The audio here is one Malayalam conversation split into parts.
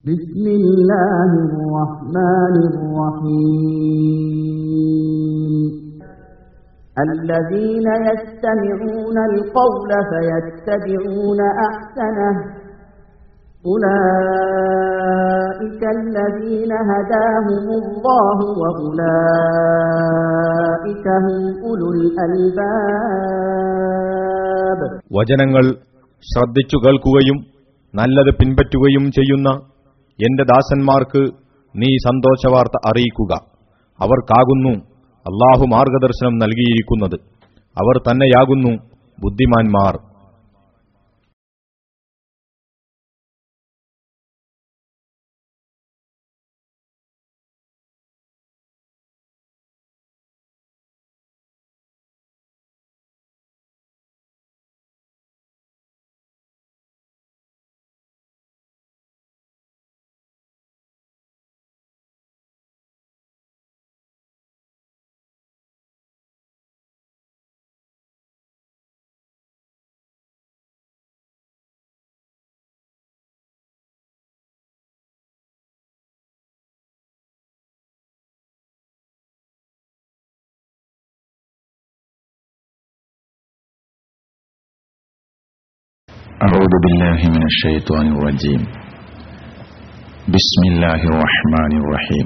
بسم الله الرحمن الرحيم الذين يستمعون القول فيتبعون أحسنه أولئك الذين هداهم الله وأولئك هم أولو الألباب വചനങ്ങൾ ശ്രദ്ധിച്ചു കേൾക്കുകയും നല്ലത് പിൻപറ്റുകയും ചെയ്യുന്ന എന്റെ ദാസന്മാർക്ക് നീ സന്തോഷവാർത്ത അറിയിക്കുക അവർക്കാകുന്നു അള്ളാഹു മാർഗദർശനം നൽകിയിരിക്കുന്നത് അവർ തന്നെയാകുന്നു ബുദ്ധിമാന്മാർ أعوذ بالله من الشيطان الرجيم بسم الله الرحمن الرحيم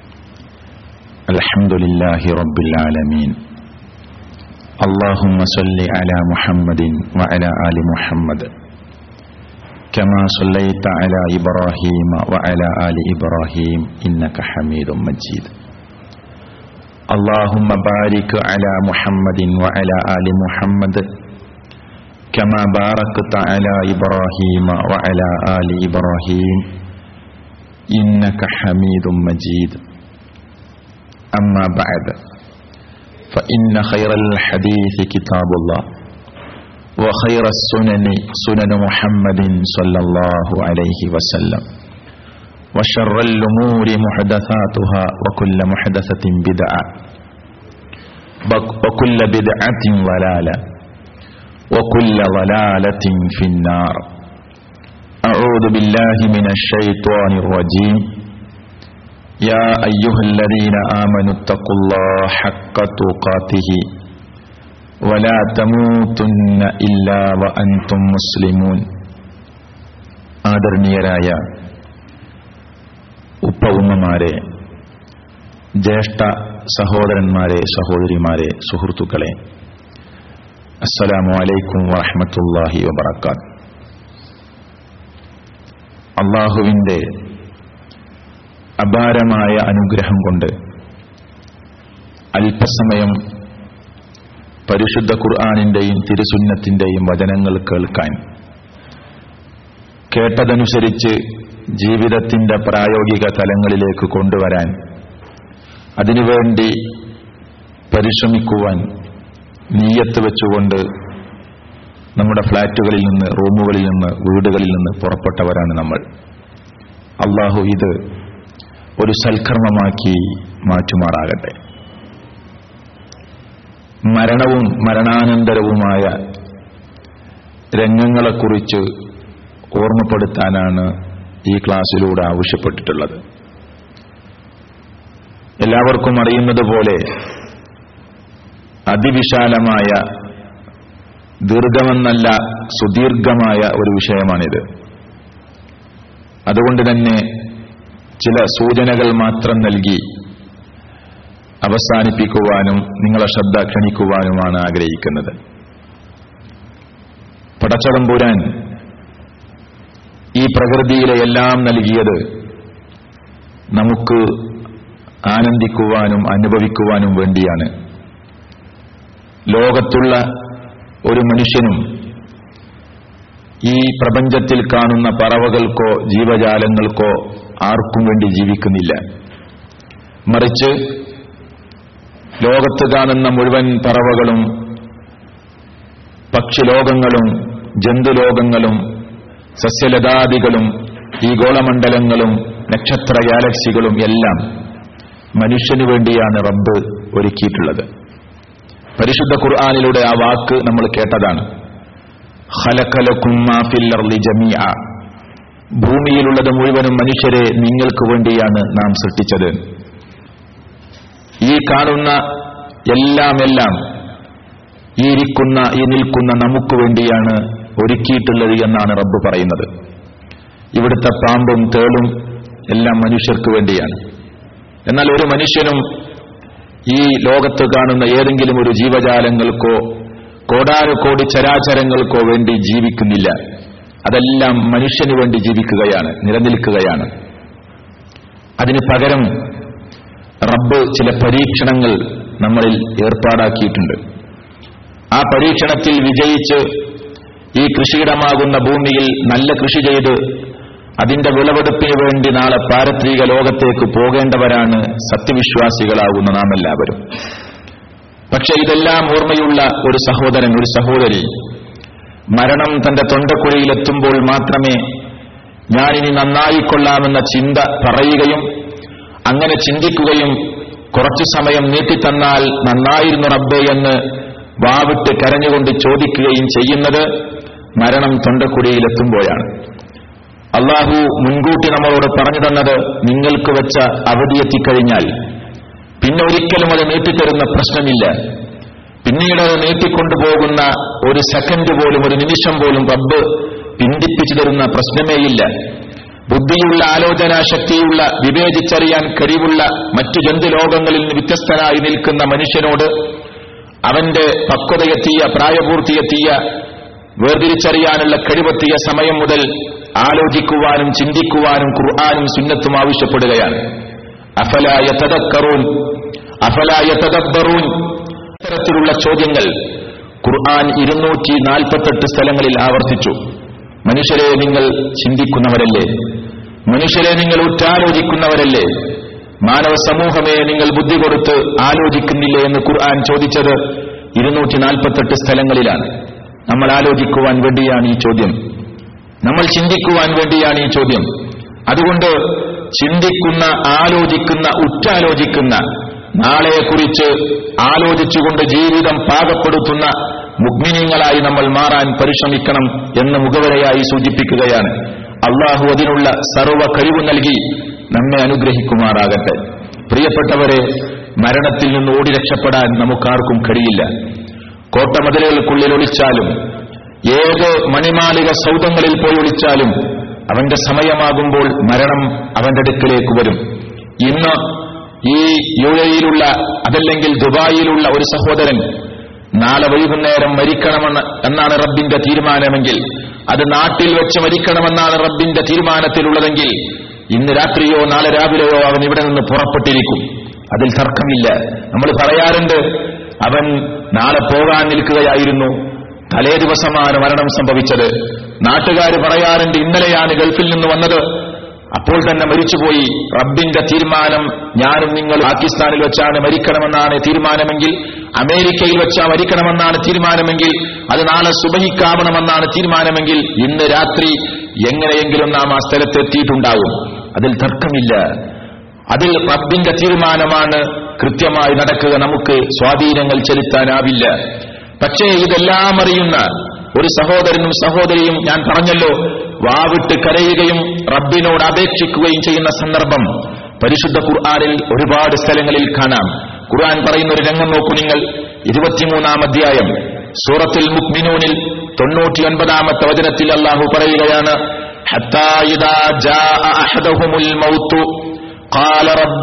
الحمد لله رب العالمين اللهم صل على محمد وعلى آل محمد كما صليت على إبراهيم وعلى آل إبراهيم إنك حميد مجيد اللهم بارك على محمد وعلى آل محمد كما باركت على إبراهيم وعلى آل إبراهيم إنك حميد مجيد أما بعد فإن خير الحديث كتاب الله وخير السنن سنن محمد صلى الله عليه وسلم وشر الأمور محدثاتها وكل محدثة بدعة وكل بدعة ضلالة وكل ضلالة في النار أعوذ بالله من الشيطان الرجيم يا أيها الذين آمنوا اتقوا الله حق تقاته ولا تموتن إلا وأنتم مسلمون ആദരണീയരായ ഉപ്പ ഉമ്മമാരെ ജ്യേഷ്ഠ സഹോദരന്മാരെ സഹോദരിമാരെ സുഹൃത്തുക്കളെ അസ്സലാമു അലൈക്കും വറഹമത്തല്ലാഹി വബർക്കാത്ത് അള്ളാഹുവിൻ്റെ അപാരമായ അനുഗ്രഹം കൊണ്ട് അല്പസമയം പരിശുദ്ധ ഖുർആാനിന്റെയും തിരുസുന്നത്തിന്റെയും വചനങ്ങൾ കേൾക്കാൻ കേട്ടതനുസരിച്ച് ജീവിതത്തിന്റെ പ്രായോഗിക തലങ്ങളിലേക്ക് കൊണ്ടുവരാൻ അതിനുവേണ്ടി പരിശ്രമിക്കുവാൻ നീയത്ത് വെച്ചുകൊണ്ട് നമ്മുടെ ഫ്ളാറ്റുകളിൽ നിന്ന് റൂമുകളിൽ നിന്ന് വീടുകളിൽ നിന്ന് പുറപ്പെട്ടവരാണ് നമ്മൾ അള്ളാഹു ഇത് ഒരു സൽക്കർമ്മമാക്കി മാറ്റുമാറാകട്ടെ മരണവും മരണാനന്തരവുമായ രംഗങ്ങളെക്കുറിച്ച് ഓർമ്മപ്പെടുത്താനാണ് ഈ ക്ലാസ്സിലൂടെ ആവശ്യപ്പെട്ടിട്ടുള്ളത് എല്ലാവർക്കും അറിയുന്നത് പോലെ അതിവിശാലമായ ദീർഘമെന്നല്ല സുദീർഘമായ ഒരു വിഷയമാണിത് അതുകൊണ്ട് തന്നെ ചില സൂചനകൾ മാത്രം നൽകി അവസാനിപ്പിക്കുവാനും നിങ്ങളെ ശ്രദ്ധ ക്ഷണിക്കുവാനുമാണ് ആഗ്രഹിക്കുന്നത് പടച്ചതമ്പുരാൻ ഈ പ്രകൃതിയിലെ എല്ലാം നൽകിയത് നമുക്ക് ആനന്ദിക്കുവാനും അനുഭവിക്കുവാനും വേണ്ടിയാണ് ലോകത്തുള്ള ഒരു മനുഷ്യനും ഈ പ്രപഞ്ചത്തിൽ കാണുന്ന പറവകൾക്കോ ജീവജാലങ്ങൾക്കോ ആർക്കും വേണ്ടി ജീവിക്കുന്നില്ല മറിച്ച് ലോകത്ത് കാണുന്ന മുഴുവൻ പറവകളും പക്ഷിലോകങ്ങളും ജന്തുലോകങ്ങളും സസ്യലതാദികളും ഈ ഗോളമണ്ഡലങ്ങളും നക്ഷത്ര ഗാലക്സികളും എല്ലാം മനുഷ്യനു വേണ്ടിയാണ് റബ്ബ് ഒരുക്കിയിട്ടുള്ളത് പരിശുദ്ധ ഖുർആാനിലൂടെ ആ വാക്ക് നമ്മൾ കേട്ടതാണ് ഖലഖലക്കും മാ ഫിൽ അർളി ജമീഅ ഭൂമിയിലുള്ളത് മുഴുവനും മനുഷ്യരെ നിങ്ങൾക്ക് വേണ്ടിയാണ് നാം സൃഷ്ടിച്ചത് ഈ കാണുന്ന എല്ലാം എല്ലാം ഈ ഇരിക്കുന്ന ഈ നിൽക്കുന്ന നമുക്ക് വേണ്ടിയാണ് ഒരുക്കിയിട്ടുള്ളത് എന്നാണ് റബ്ബ് പറയുന്നത് ഇവിടുത്തെ പാമ്പും തേളും എല്ലാം മനുഷ്യർക്ക് വേണ്ടിയാണ് എന്നാൽ ഒരു മനുഷ്യനും ഈ ലോകത്ത് കാണുന്ന ഏതെങ്കിലും ഒരു ജീവജാലങ്ങൾക്കോ കോടാനുകോടി ചരാചരങ്ങൾക്കോ വേണ്ടി ജീവിക്കുന്നില്ല അതെല്ലാം മനുഷ്യന് വേണ്ടി ജീവിക്കുകയാണ് നിലനിൽക്കുകയാണ് അതിന് പകരം റബ്ബ് ചില പരീക്ഷണങ്ങൾ നമ്മളിൽ ഏർപ്പാടാക്കിയിട്ടുണ്ട് ആ പരീക്ഷണത്തിൽ വിജയിച്ച് ഈ കൃഷിയിടമാകുന്ന ഭൂമിയിൽ നല്ല കൃഷി ചെയ്ത് അതിന്റെ വിളവെടുപ്പിന് വേണ്ടി നാളെ പാരത്രിക ലോകത്തേക്ക് പോകേണ്ടവരാണ് സത്യവിശ്വാസികളാകുന്ന നാം എല്ലാവരും പക്ഷെ ഇതെല്ലാം ഓർമ്മയുള്ള ഒരു സഹോദരൻ ഒരു സഹോദരി മരണം തന്റെ തൊണ്ടക്കുഴിയിലെത്തുമ്പോൾ മാത്രമേ ഞാനിനി നന്നായിക്കൊള്ളാമെന്ന ചിന്ത പറയുകയും അങ്ങനെ ചിന്തിക്കുകയും കുറച്ചു സമയം നീട്ടിത്തന്നാൽ നന്നായിരുന്നു റബ്ബേ എന്ന് വാവിട്ട് കരഞ്ഞുകൊണ്ട് ചോദിക്കുകയും ചെയ്യുന്നത് മരണം തൊണ്ടക്കുടിയിലെത്തുമ്പോഴാണ് അള്ളാഹു മുൻകൂട്ടി നമ്മളോട് പറഞ്ഞു തന്നത് നിങ്ങൾക്ക് വെച്ച അവധി എത്തിക്കഴിഞ്ഞാൽ പിന്നെ ഒരിക്കലും അത് നീട്ടിത്തരുന്ന പ്രശ്നമില്ല പിന്നീട് അത് നീട്ടിക്കൊണ്ടുപോകുന്ന ഒരു സെക്കൻഡ് പോലും ഒരു നിമിഷം പോലും റബ്ബ് പിന്തിപ്പിച്ചു തരുന്ന പ്രശ്നമേയില്ല ബുദ്ധിയുള്ള ആലോചനാ ശക്തിയുള്ള വിവേചിച്ചറിയാൻ കഴിവുള്ള മറ്റു ജന്തുലോകങ്ങളിൽ നിന്ന് വ്യത്യസ്തനായി നിൽക്കുന്ന മനുഷ്യനോട് അവന്റെ പക്വതയെത്തിയ പ്രായപൂർത്തിയെത്തിയ വേർതിരിച്ചറിയാനുള്ള കഴിവെത്തിയ സമയം മുതൽ ആലോചിക്കുവാനും ചിന്തിക്കുവാനും ഖുർആാനും സുന്നത്തും ആവശ്യപ്പെടുകയാണ് അഫലായ തദക്കറൂൻ അഫലായ തദബ്ബറൂൻ ഇത്തരത്തിലുള്ള ചോദ്യങ്ങൾ ഖുർആൻ ഇരുന്നൂറ്റി നാൽപ്പത്തെട്ട് സ്ഥലങ്ങളിൽ ആവർത്തിച്ചു മനുഷ്യരെ നിങ്ങൾ ചിന്തിക്കുന്നവരല്ലേ മനുഷ്യരെ നിങ്ങൾ ഉറ്റാലോചിക്കുന്നവരല്ലേ മാനവ സമൂഹമേ നിങ്ങൾ ബുദ്ധി കൊടുത്ത് ആലോചിക്കുന്നില്ലേ എന്ന് ഖുർആൻ ചോദിച്ചത് ഇരുന്നൂറ്റി നാൽപ്പത്തെട്ട് സ്ഥലങ്ങളിലാണ് നമ്മൾ ആലോചിക്കുവാൻ വേണ്ടിയാണ് ഈ ചോദ്യം നമ്മൾ ചിന്തിക്കുവാൻ വേണ്ടിയാണ് ഈ ചോദ്യം അതുകൊണ്ട് ചിന്തിക്കുന്ന ആലോചിക്കുന്ന ഉറ്റാലോചിക്കുന്ന നാളെയെക്കുറിച്ച് ആലോചിച്ചുകൊണ്ട് ജീവിതം പാകപ്പെടുത്തുന്ന മുഗ്മിനീങ്ങളായി നമ്മൾ മാറാൻ പരിശ്രമിക്കണം എന്ന് മുഖവരയായി സൂചിപ്പിക്കുകയാണ് അള്ളാഹു അതിനുള്ള സർവ കഴിവ് നൽകി നമ്മെ അനുഗ്രഹിക്കുമാറാകട്ടെ പ്രിയപ്പെട്ടവരെ മരണത്തിൽ നിന്ന് ഓടി രക്ഷപ്പെടാൻ നമുക്കാർക്കും കഴിയില്ല കോട്ടമതിലുകൾക്കുള്ളിൽ ഒളിച്ചാലും ഏത് മണിമാളിക സൗധങ്ങളിൽ പോയി ഒളിച്ചാലും അവന്റെ സമയമാകുമ്പോൾ മരണം അവന്റെ അടുക്കിലേക്ക് വരും ഇന്ന് ഈ യു എയിലുള്ള അതല്ലെങ്കിൽ ദുബായിലുള്ള ഒരു സഹോദരൻ നാളെ വൈകുന്നേരം മരിക്കണമെന്ന് എന്നാണ് റബ്ബിന്റെ തീരുമാനമെങ്കിൽ അത് നാട്ടിൽ വെച്ച് മരിക്കണമെന്നാണ് റബ്ബിന്റെ തീരുമാനത്തിലുള്ളതെങ്കിൽ ഇന്ന് രാത്രിയോ നാളെ രാവിലെയോ അവൻ ഇവിടെ നിന്ന് പുറപ്പെട്ടിരിക്കും അതിൽ തർക്കമില്ല നമ്മൾ പറയാറുണ്ട് അവൻ നാളെ പോകാൻ നിൽക്കുകയായിരുന്നു തലേ ദിവസമാണ് മരണം സംഭവിച്ചത് നാട്ടുകാർ പറയാറുണ്ട് ഇന്നലെയാണ് ഗൾഫിൽ നിന്ന് വന്നത് അപ്പോൾ തന്നെ മരിച്ചുപോയി റബ്ബിന്റെ തീരുമാനം ഞാനും നിങ്ങൾ പാകിസ്ഥാനിൽ വെച്ചാണ് മരിക്കണമെന്നാണ് തീരുമാനമെങ്കിൽ അമേരിക്കയിൽ വെച്ചാ മരിക്കണമെന്നാണ് തീരുമാനമെങ്കിൽ അത് നാളെ സുബഹിക്കാവണമെന്നാണ് തീരുമാനമെങ്കിൽ ഇന്ന് രാത്രി എങ്ങനെയെങ്കിലും നാം ആ സ്ഥലത്ത് എത്തിയിട്ടുണ്ടാവും അതിൽ തർക്കമില്ല അതിൽ റബ്ബിന്റെ തീരുമാനമാണ് കൃത്യമായി നടക്കുക നമുക്ക് സ്വാധീനങ്ങൾ ചെലുത്താനാവില്ല പക്ഷേ ഇതെല്ലാം അറിയുന്ന ഒരു സഹോദരനും സഹോദരിയും ഞാൻ പറഞ്ഞല്ലോ വാവിട്ട് കരയുകയും റബ്ബിനോട് അപേക്ഷിക്കുകയും ചെയ്യുന്ന സന്ദർഭം പരിശുദ്ധ ഖുർആാനിൽ ഒരുപാട് സ്ഥലങ്ങളിൽ കാണാം ഖുർആൻ പറയുന്ന ഒരു രംഗം നോക്കൂ നിങ്ങൾ ഇരുപത്തിമൂന്നാം അധ്യായം സൂറത്തിൽ മുക്മിനൂനിൽ തൊണ്ണൂറ്റിയൊൻപതാമത്തെ വചനത്തിൽ അള്ളാഹു പറയുകയാണ് حتى إذا جاء أحدهم الموت قال رب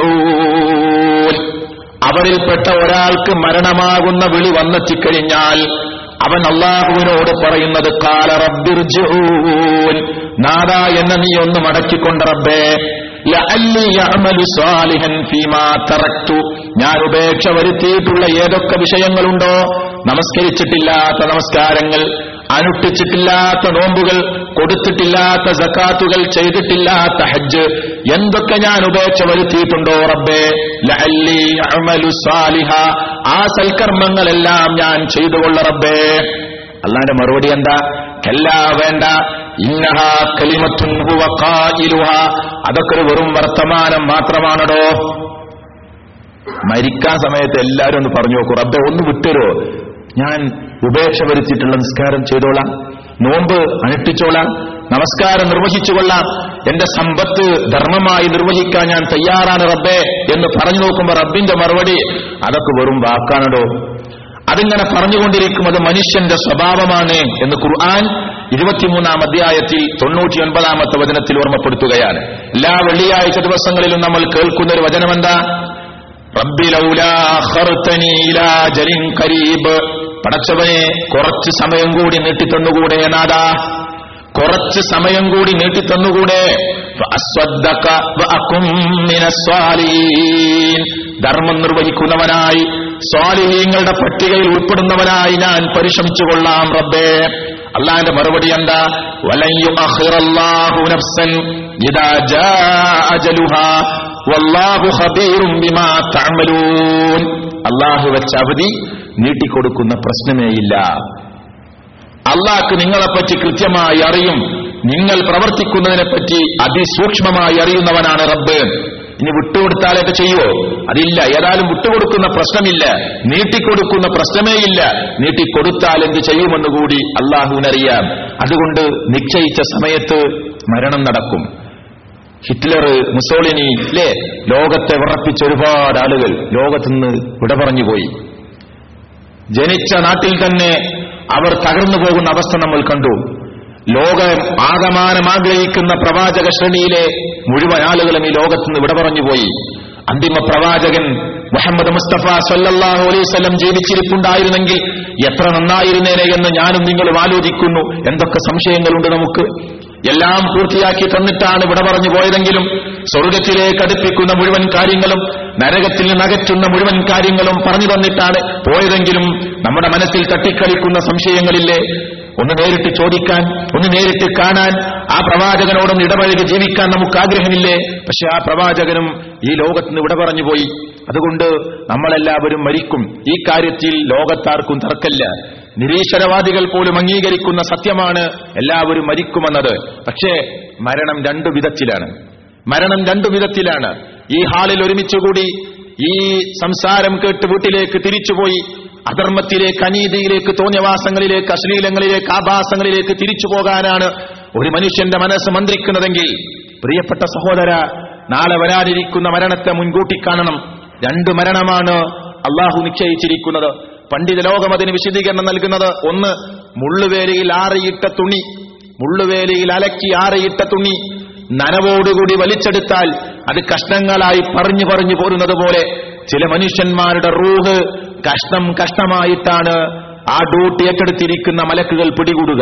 ارجعون അവരിൽപ്പെട്ട ഒരാൾക്ക് മരണമാകുന്ന വിളി വന്നെത്തിക്കഴിഞ്ഞാൽ അവൻ അള്ളാഹുവിനോട് പറയുന്നത് കാല റബ്ബിർജൂൻ നാദ എന്ന നീ ഒന്ന് മടക്കിക്കൊണ്ട് റബ്ബേ ലഅല്ലി യഅമലു സാലിഹൻ ഫീമാ തറക്തു ഞാൻ ഉപേക്ഷ വരുത്തിയിട്ടുള്ള ഏതൊക്കെ വിഷയങ്ങളുണ്ടോ നമസ്കരിച്ചിട്ടില്ലാത്ത നമസ്കാരങ്ങൾ അനുഷ്ഠിച്ചിട്ടില്ലാത്ത നോമ്പുകൾ കൊടുത്തിട്ടില്ലാത്ത സക്കാത്തുകൾ ചെയ്തിട്ടില്ലാത്ത ഹജ്ജ് എന്തൊക്കെ ഞാൻ ഉപേക്ഷ വരുത്തിയിട്ടുണ്ടോ റബ്ബേ ലഅല്ലി അഅമലു സാലിഹ ആ സൽക്കർമ്മങ്ങളെല്ലാം ഞാൻ ചെയ്തുകൊള്ള റബ്ബേ അള്ളാന്റെ മറുപടി എന്താ കല്ലാ വേണ്ട ഇന്നഹ കലിമത്തുൻ ഹുവ ഖായിലുഹ അതൊക്കെ ഒരു വെറും വർത്തമാനം മാത്രമാണടോ മരിക്കാൻ സമയത്ത് എല്ലാവരും ഒന്ന് പറഞ്ഞു നോക്കൂ റബ്ബെ ഒന്ന് വിട്ടുതരോ ഞാൻ ഉപേക്ഷ വരുത്തിയിട്ടുള്ള നിസ്കാരം ചെയ്തോളാം നോമ്പ് അനുഷ്ഠിച്ചോളാം നമസ്കാരം നിർവഹിച്ചുകൊള്ളാം എന്റെ സമ്പത്ത് ധർമ്മമായി നിർവഹിക്കാൻ ഞാൻ തയ്യാറാണ് റബ്ബേ എന്ന് പറഞ്ഞു നോക്കുമ്പോൾ റബ്ബിന്റെ മറുപടി അതൊക്കെ വെറും വാക്കാണടോ അതിങ്ങനെ പറഞ്ഞുകൊണ്ടിരിക്കും അത് മനുഷ്യന്റെ സ്വഭാവമാണ് എന്ന് ഖുർആൻ ഇരുപത്തിമൂന്നാം അധ്യായത്തിൽ തൊണ്ണൂറ്റി ഒൻപതാമത്തെ വചനത്തിൽ ഓർമ്മപ്പെടുത്തുകയാണ് എല്ലാ വെള്ളിയാഴ്ച ദിവസങ്ങളിലും നമ്മൾ കേൾക്കുന്ന ഒരു വചനമെന്താ റബ്ബി ലൗലാ അഖർതനി ഇലാ ജലിൻ ഖരീബ് പടച്ചവനെ കുറച്ച് സമയം കൂടി നീട്ടിത്തന്നുകൂടെ നാദാ കുറച്ച് സമയം കൂടി നീട്ടിത്തന്നുകൂടെ ഫഅസ്വദ്ദക വഅകും മിനസ്സാലിഹീൻ. ധർമ്മം നിർവഹിക്കുന്നവനായി സ്വാലിഹീങ്ങളുടെ പട്ടികയിൽ ഉൾപ്പെടുന്നവനായി ഞാൻ പരിശ്രമിച്ചുകൊള്ളാം റബ്ബേ അള്ളാന്റെ മറുപടി എന്താ വലയ്യു അഖിറല്ലാഹു നഫ്സൻ ഇദാ ജാ അജലുഹാ വല്ലാഹു ഖബീറും ബിമാ തഅമലൂൻ അള്ളാഹു വെച്ച അവധി നീട്ടിക്കൊടുക്കുന്ന പ്രശ്നമേയില്ല അള്ളാഹ്ക്ക് നിങ്ങളെപ്പറ്റി കൃത്യമായി അറിയും നിങ്ങൾ പ്രവർത്തിക്കുന്നതിനെപ്പറ്റി അതിസൂക്ഷ്മമായി അറിയുന്നവനാണ് റബ്ബ് ഇനി വിട്ടുകൊടുത്താലൊക്കെ ചെയ്യുവോ അതില്ല ഏതായാലും വിട്ടുകൊടുക്കുന്ന പ്രശ്നമില്ല നീട്ടിക്കൊടുക്കുന്ന പ്രശ്നമേ ഇല്ല നീട്ടിക്കൊടുത്താൽ എന്ത് ചെയ്യുമെന്ന് കൂടി അള്ളാഹുവിനറിയാം അതുകൊണ്ട് നിശ്ചയിച്ച സമയത്ത് മരണം നടക്കും ഹിറ്റ്ലർ മുസോളിനി അല്ലേ ലോകത്തെ വിറപ്പിച്ച ഒരുപാട് ആളുകൾ ലോകത്തുനിന്ന് വിട പറഞ്ഞുപോയി ജനിച്ച നാട്ടിൽ തന്നെ അവർ തകർന്നു പോകുന്ന അവസ്ഥ നമ്മൾ കണ്ടു ലോകം ആകമാനം ആഗ്രഹിക്കുന്ന പ്രവാചക ശ്രേണിയിലെ മുഴുവൻ ആളുകളും ഈ ലോകത്തുനിന്ന് വിട പറഞ്ഞുപോയി അന്തിമ പ്രവാചകൻ മുഹമ്മദ് മുസ്തഫ സല്ലല്ലാഹു അലൈഹി വസല്ലം ജീവിച്ചിരിപ്പുണ്ടായിരുന്നെങ്കിൽ എത്ര നന്നായിരുന്നേനെ എന്ന് ഞാനും നിങ്ങളും ആലോചിക്കുന്നു എന്തൊക്കെ സംശയങ്ങളുണ്ട് നമുക്ക് എല്ലാം പൂർത്തിയാക്കി തന്നിട്ടാണ് വിട പറഞ്ഞു പോയതെങ്കിലും സ്വർഗത്തിലേക്ക് അടുപ്പിക്കുന്ന മുഴുവൻ കാര്യങ്ങളും നരകത്തിൽ നിന്ന് അകറ്റുന്ന മുഴുവൻ കാര്യങ്ങളും പറഞ്ഞു തന്നിട്ടാണ് പോയതെങ്കിലും നമ്മുടെ മനസ്സിൽ തട്ടിക്കളിക്കുന്ന സംശയങ്ങളില്ലേ ഒന്ന് നേരിട്ട് ചോദിക്കാൻ ഒന്ന് നേരിട്ട് കാണാൻ ആ പ്രവാചകനോടൊന്ന് ഇടപഴകി ജീവിക്കാൻ നമുക്ക് ആഗ്രഹമില്ലേ പക്ഷെ ആ പ്രവാചകനും ഈ ലോകത്ത് നിന്ന് വിട പറഞ്ഞു പോയി അതുകൊണ്ട് നമ്മളെല്ലാവരും മരിക്കും ഈ കാര്യത്തിൽ ലോകത്താർക്കും തർക്കല്ല നിരീശ്വരവാദികൾ പോലും അംഗീകരിക്കുന്ന സത്യമാണ് എല്ലാവരും മരിക്കുമെന്നത് പക്ഷേ മരണം രണ്ടു വിധത്തിലാണ് മരണം രണ്ടു വിധത്തിലാണ് ഈ ഹാളിൽ ഒരുമിച്ചുകൂടി ഈ സംസാരം കേട്ട് വീട്ടിലേക്ക് തിരിച്ചുപോയി അധർമ്മത്തിലേക്ക് അനീതിയിലേക്ക് തോന്നിയവാസങ്ങളിലേക്ക് അശ്ലീലങ്ങളിലേക്ക് ആഭാസങ്ങളിലേക്ക് തിരിച്ചു പോകാനാണ് ഒരു മനുഷ്യന്റെ മനസ്സ് മന്ത്രിക്കുന്നതെങ്കിൽ പ്രിയപ്പെട്ട സഹോദര നാളെ വരാനിരിക്കുന്ന മരണത്തെ മുൻകൂട്ടി കാണണം രണ്ട് മരണമാണ് അള്ളാഹു നിശ്ചയിച്ചിരിക്കുന്നത് പണ്ഡിത ലോകം അതിന് വിശദീകരണം നൽകുന്നത് ഒന്ന് മുള്ളുവേലിയിൽ ആറിയിട്ട തുണി മുള്ളുവേലിയിൽ അലക്കി ആറിയിട്ട തുണി നനവോടുകൂടി വലിച്ചെടുത്താൽ അത് കഷ്ണങ്ങളായി പറഞ്ഞു പറഞ്ഞു പോരുന്നത് പോലെ ചില മനുഷ്യന്മാരുടെ റൂഹ് കഷ്ണം കഷ്ണമായിട്ടാണ് ആ ഡ്യൂട്ടി ഏറ്റെടുത്തിരിക്കുന്ന മലക്കുകൾ പിടികൂടുക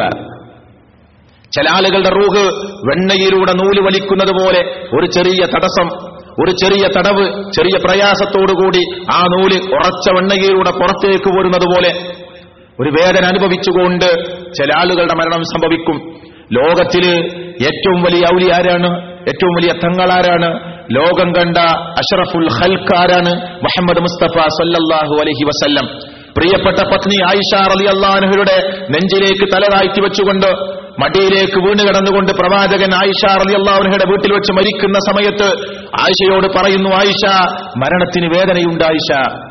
ചില ആളുകളുടെ റൂഹ് വെണ്ണയിലൂടെ നൂല് വലിക്കുന്നത് പോലെ ഒരു ചെറിയ തടസ്സം ഒരു ചെറിയ തടവ് ചെറിയ പ്രയാസത്തോടുകൂടി ആ നൂല് ഉറച്ച വെണ്ണയിലൂടെ പുറത്തേക്ക് പോരുന്നത് പോലെ ഒരു വേദന അനുഭവിച്ചുകൊണ്ട് ചില ആളുകളുടെ മരണം സംഭവിക്കും ലോകത്തില് ഏറ്റവും വലിയ ഔലി ആരാണ് ഏറ്റവും വലിയ തങ്ങളാരാണ് ലോകം കണ്ട അഷറഫുൽ ഹൽക്ക് ആരാണ് മുഹമ്മദ് മുസ്തഫ സല്ലല്ലാഹു അലൈഹി വസല്ലം പ്രിയപ്പെട്ട പത്നി ആയിഷ റലി അള്ളാഹുയുടെ നെഞ്ചിലേക്ക് തല താഴ്ത്തി വെച്ചുകൊണ്ട് മടിയിലേക്ക് വീണ് കിടന്നുകൊണ്ട് പ്രവാചകൻ ആയിഷ റലി അള്ളാഹുനയുടെ വീട്ടിൽ വെച്ച് മരിക്കുന്ന സമയത്ത് ആയിഷയോട് പറയുന്നു ആയിഷ മരണത്തിന് വേദനയുണ്ട് ആയിഷ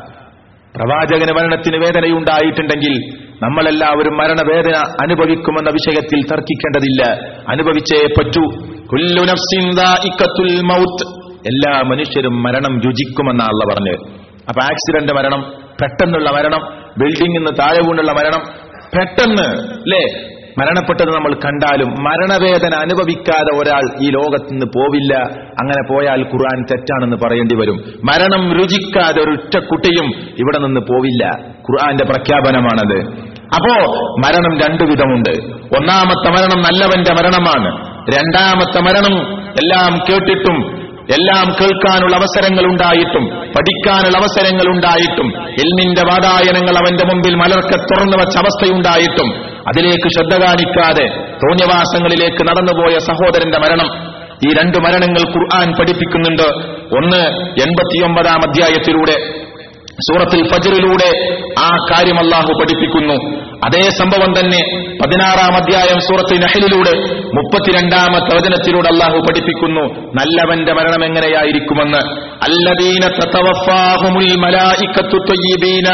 പ്രവാചകന് മരണത്തിന് വേദനയുണ്ടായിട്ടുണ്ടെങ്കിൽ നമ്മളെല്ലാവരും മരണവേദന അനുഭവിക്കുമെന്ന വിഷയത്തിൽ തർക്കിക്കേണ്ടതില്ല അനുഭവിച്ചേ പറ്റൂ കുല്ലു നഫ്സിൻ ദാഇഖത്തുൽ മൗത്ത് എല്ലാ മനുഷ്യരും മരണം രുചിക്കുമെന്ന അള്ള പറഞ്ഞത് അപ്പൊ ആക്സിഡന്റ് മരണം പെട്ടെന്നുള്ള മരണം ബിൽഡിംഗിൽ നിന്ന് താഴെ വീണുള്ള മരണം പെട്ടെന്ന് അല്ലേ മരണപ്പെട്ടത് നമ്മൾ കണ്ടാലും മരണവേദന അനുഭവിക്കാതെ ഒരാൾ ഈ ലോകത്ത് നിന്ന് പോവില്ല അങ്ങനെ പോയാൽ ഖുർആൻ തെറ്റാണെന്ന് പറയേണ്ടി വരും മരണം രുചിക്കാതെ ഒരു ഒറ്റ കുട്ടിയും ഇവിടെ നിന്ന് പോവില്ല ഖുർആന്റെ പ്രഖ്യാപനമാണത് അപ്പോ മരണം രണ്ടു വിധമുണ്ട് ഒന്നാമത്തെ മരണം നല്ലവന്റെ മരണമാണ് രണ്ടാമത്തെ മരണം എല്ലാം കേട്ടിട്ടും എല്ലാം കേൾക്കാനുള്ള അവസരങ്ങൾ ഉണ്ടായിട്ടും പഠിക്കാനുള്ള അവസരങ്ങൾ ഉണ്ടായിട്ടും എൽമിന്റെ വാതായനങ്ങൾ അവന്റെ മുമ്പിൽ മലർക്കെ തുറന്നു വെച്ച അവസ്ഥയുണ്ടായിട്ടും അതിലേക്ക് ശ്രദ്ധ കാണിക്കാതെ തോന്നിയവാസങ്ങളിലേക്ക് നടന്നുപോയ സഹോദരന്റെ മരണം ഈ രണ്ടു മരണങ്ങൾ ഖുർആൻ പഠിപ്പിക്കുന്നുണ്ട് ഒന്ന് എൺപത്തിയൊമ്പതാം അധ്യായത്തിലൂടെ സൂറത്തിൽ ഫജറിലൂടെ ആ കാര്യം അള്ളാഹു പഠിപ്പിക്കുന്നു അതേ സംഭവം തന്നെ പതിനാറാം അധ്യായം സൂറത്തിൽ നഹലിലൂടെ മുപ്പത്തിരണ്ടാമത്തെ വചനത്തിലൂടെ അള്ളാഹു പഠിപ്പിക്കുന്നു നല്ലവന്റെ മരണം എങ്ങനെയായിരിക്കുമെന്ന് അല്ലദീന തതവഫാഹുമുൽ മലായിക്കത്തു ത്വയ്യിബീന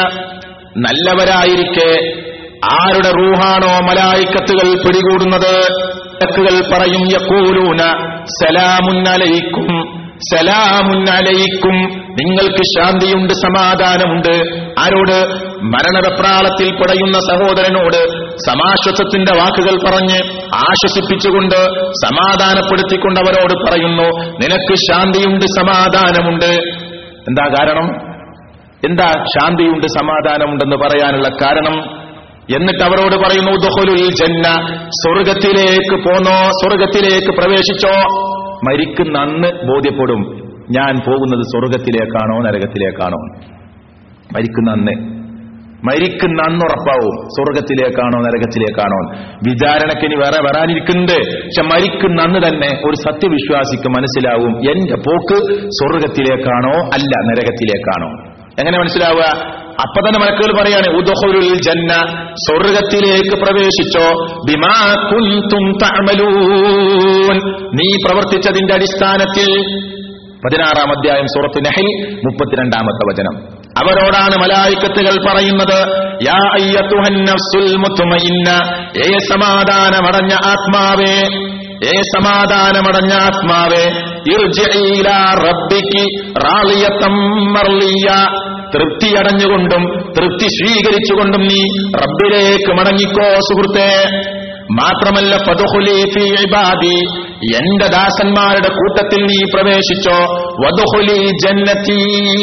നല്ലവരായിരിക്കെ ആരുടെ റൂഹാണോ മലായിക്കത്തുകൾ പിടികൂടുന്നത് മലക്കുകൾ പറയും യക്കൂലൂന സലാമുൻ അലൈക്കും സലാമുൻ അലൈക്കും നിങ്ങൾക്ക് ശാന്തിയുണ്ട് സമാധാനമുണ്ട് ആരോട് മരണവെപ്രാളത്തിൽ പിടയുന്ന സഹോദരനോട് സമാശ്വസത്തിന്റെ വാക്കുകൾ പറഞ്ഞ് ആശ്വസിപ്പിച്ചുകൊണ്ട് സമാധാനപ്പെടുത്തിക്കൊണ്ട് അവരോട് പറയുന്നു നിനക്ക് ശാന്തിയുണ്ട് സമാധാനമുണ്ട് എന്താ കാരണം എന്താ ശാന്തിയുണ്ട് സമാധാനമുണ്ടെന്ന് പറയാനുള്ള കാരണം എന്നിട്ട് അവരോട് പറയുന്നു ദുഹുലുൽ ജന്ന സ്വർഗത്തിലേക്ക് പോന്നോ സ്വർഗത്തിലേക്ക് പ്രവേശിച്ചോ മരിക്കുന്ന അന്ന് ബോധ്യപ്പെടും ഞാൻ പോകുന്നത് സ്വർഗത്തിലേക്കാണോ നരകത്തിലേക്കാണോ മരിക്കുന്ന അന്ന് മരിക്കുന്ന അന്ന് ഉറപ്പാവും സ്വർഗത്തിലേക്കാണോ നരകത്തിലേക്കാണോ വിചാരണയ്ക്ക് ഇനി വേറെ വരാനിരിക്കുന്നുണ്ട് പക്ഷെ മരിക്കുന്ന അന്ന് തന്നെ ഒരു സത്യവിശ്വാസിക്ക് മനസ്സിലാവും എന്റെ പോക്ക് സ്വർഗത്തിലേക്കാണോ അല്ല നരകത്തിലേക്കാണോ എങ്ങനെ മനസ്സിലാവുക അപ്പൊ തന്നെ മലക്കുകൾ പറയാണ് ഉദഹുരുൽ ജന്ന സ്വർഗത്തിലേക്ക് പ്രവേശിച്ചോ ബിമാ കുന്തും തഅമലൂൻ നീ പ്രവർത്തിച്ചതിന്റെ അടിസ്ഥാനത്തിൽ പതിനാറാം അധ്യായം സൂറത്ത് നഹൽ മുപ്പത്തിരണ്ടാമത്തെ വചനം അവരോടാണ് മലായിക്കത്തുകൾ പറയുന്നത് യാ അയ്യത്തുഹൻ നഫ്സുൽ മുത്മഇന്ന ഏ സമാധാനമടഞ്ഞ ആത്മാവേ ഏ സമാധാനമടഞ്ഞ ആത്മാവേ ഇർജിഇ ഇലാ റബ്ബിക്കി റാളിയത്തം മർളിയ തൃപ്തിയടഞ്ഞുകൊണ്ടും തൃപ്തി സ്വീകരിച്ചുകൊണ്ടും നീ റബ്ബിലേക്ക് മടങ്ങിക്കോ സുഹൃത്തേ മാത്രമല്ല ഫതുഹുലി ഫീ ഇബാദി എന്റെ ദാസന്മാരുടെ കൂട്ടത്തിൽ നീ പ്രവേശിച്ചോ വധുഹുലി ജന്നത്തി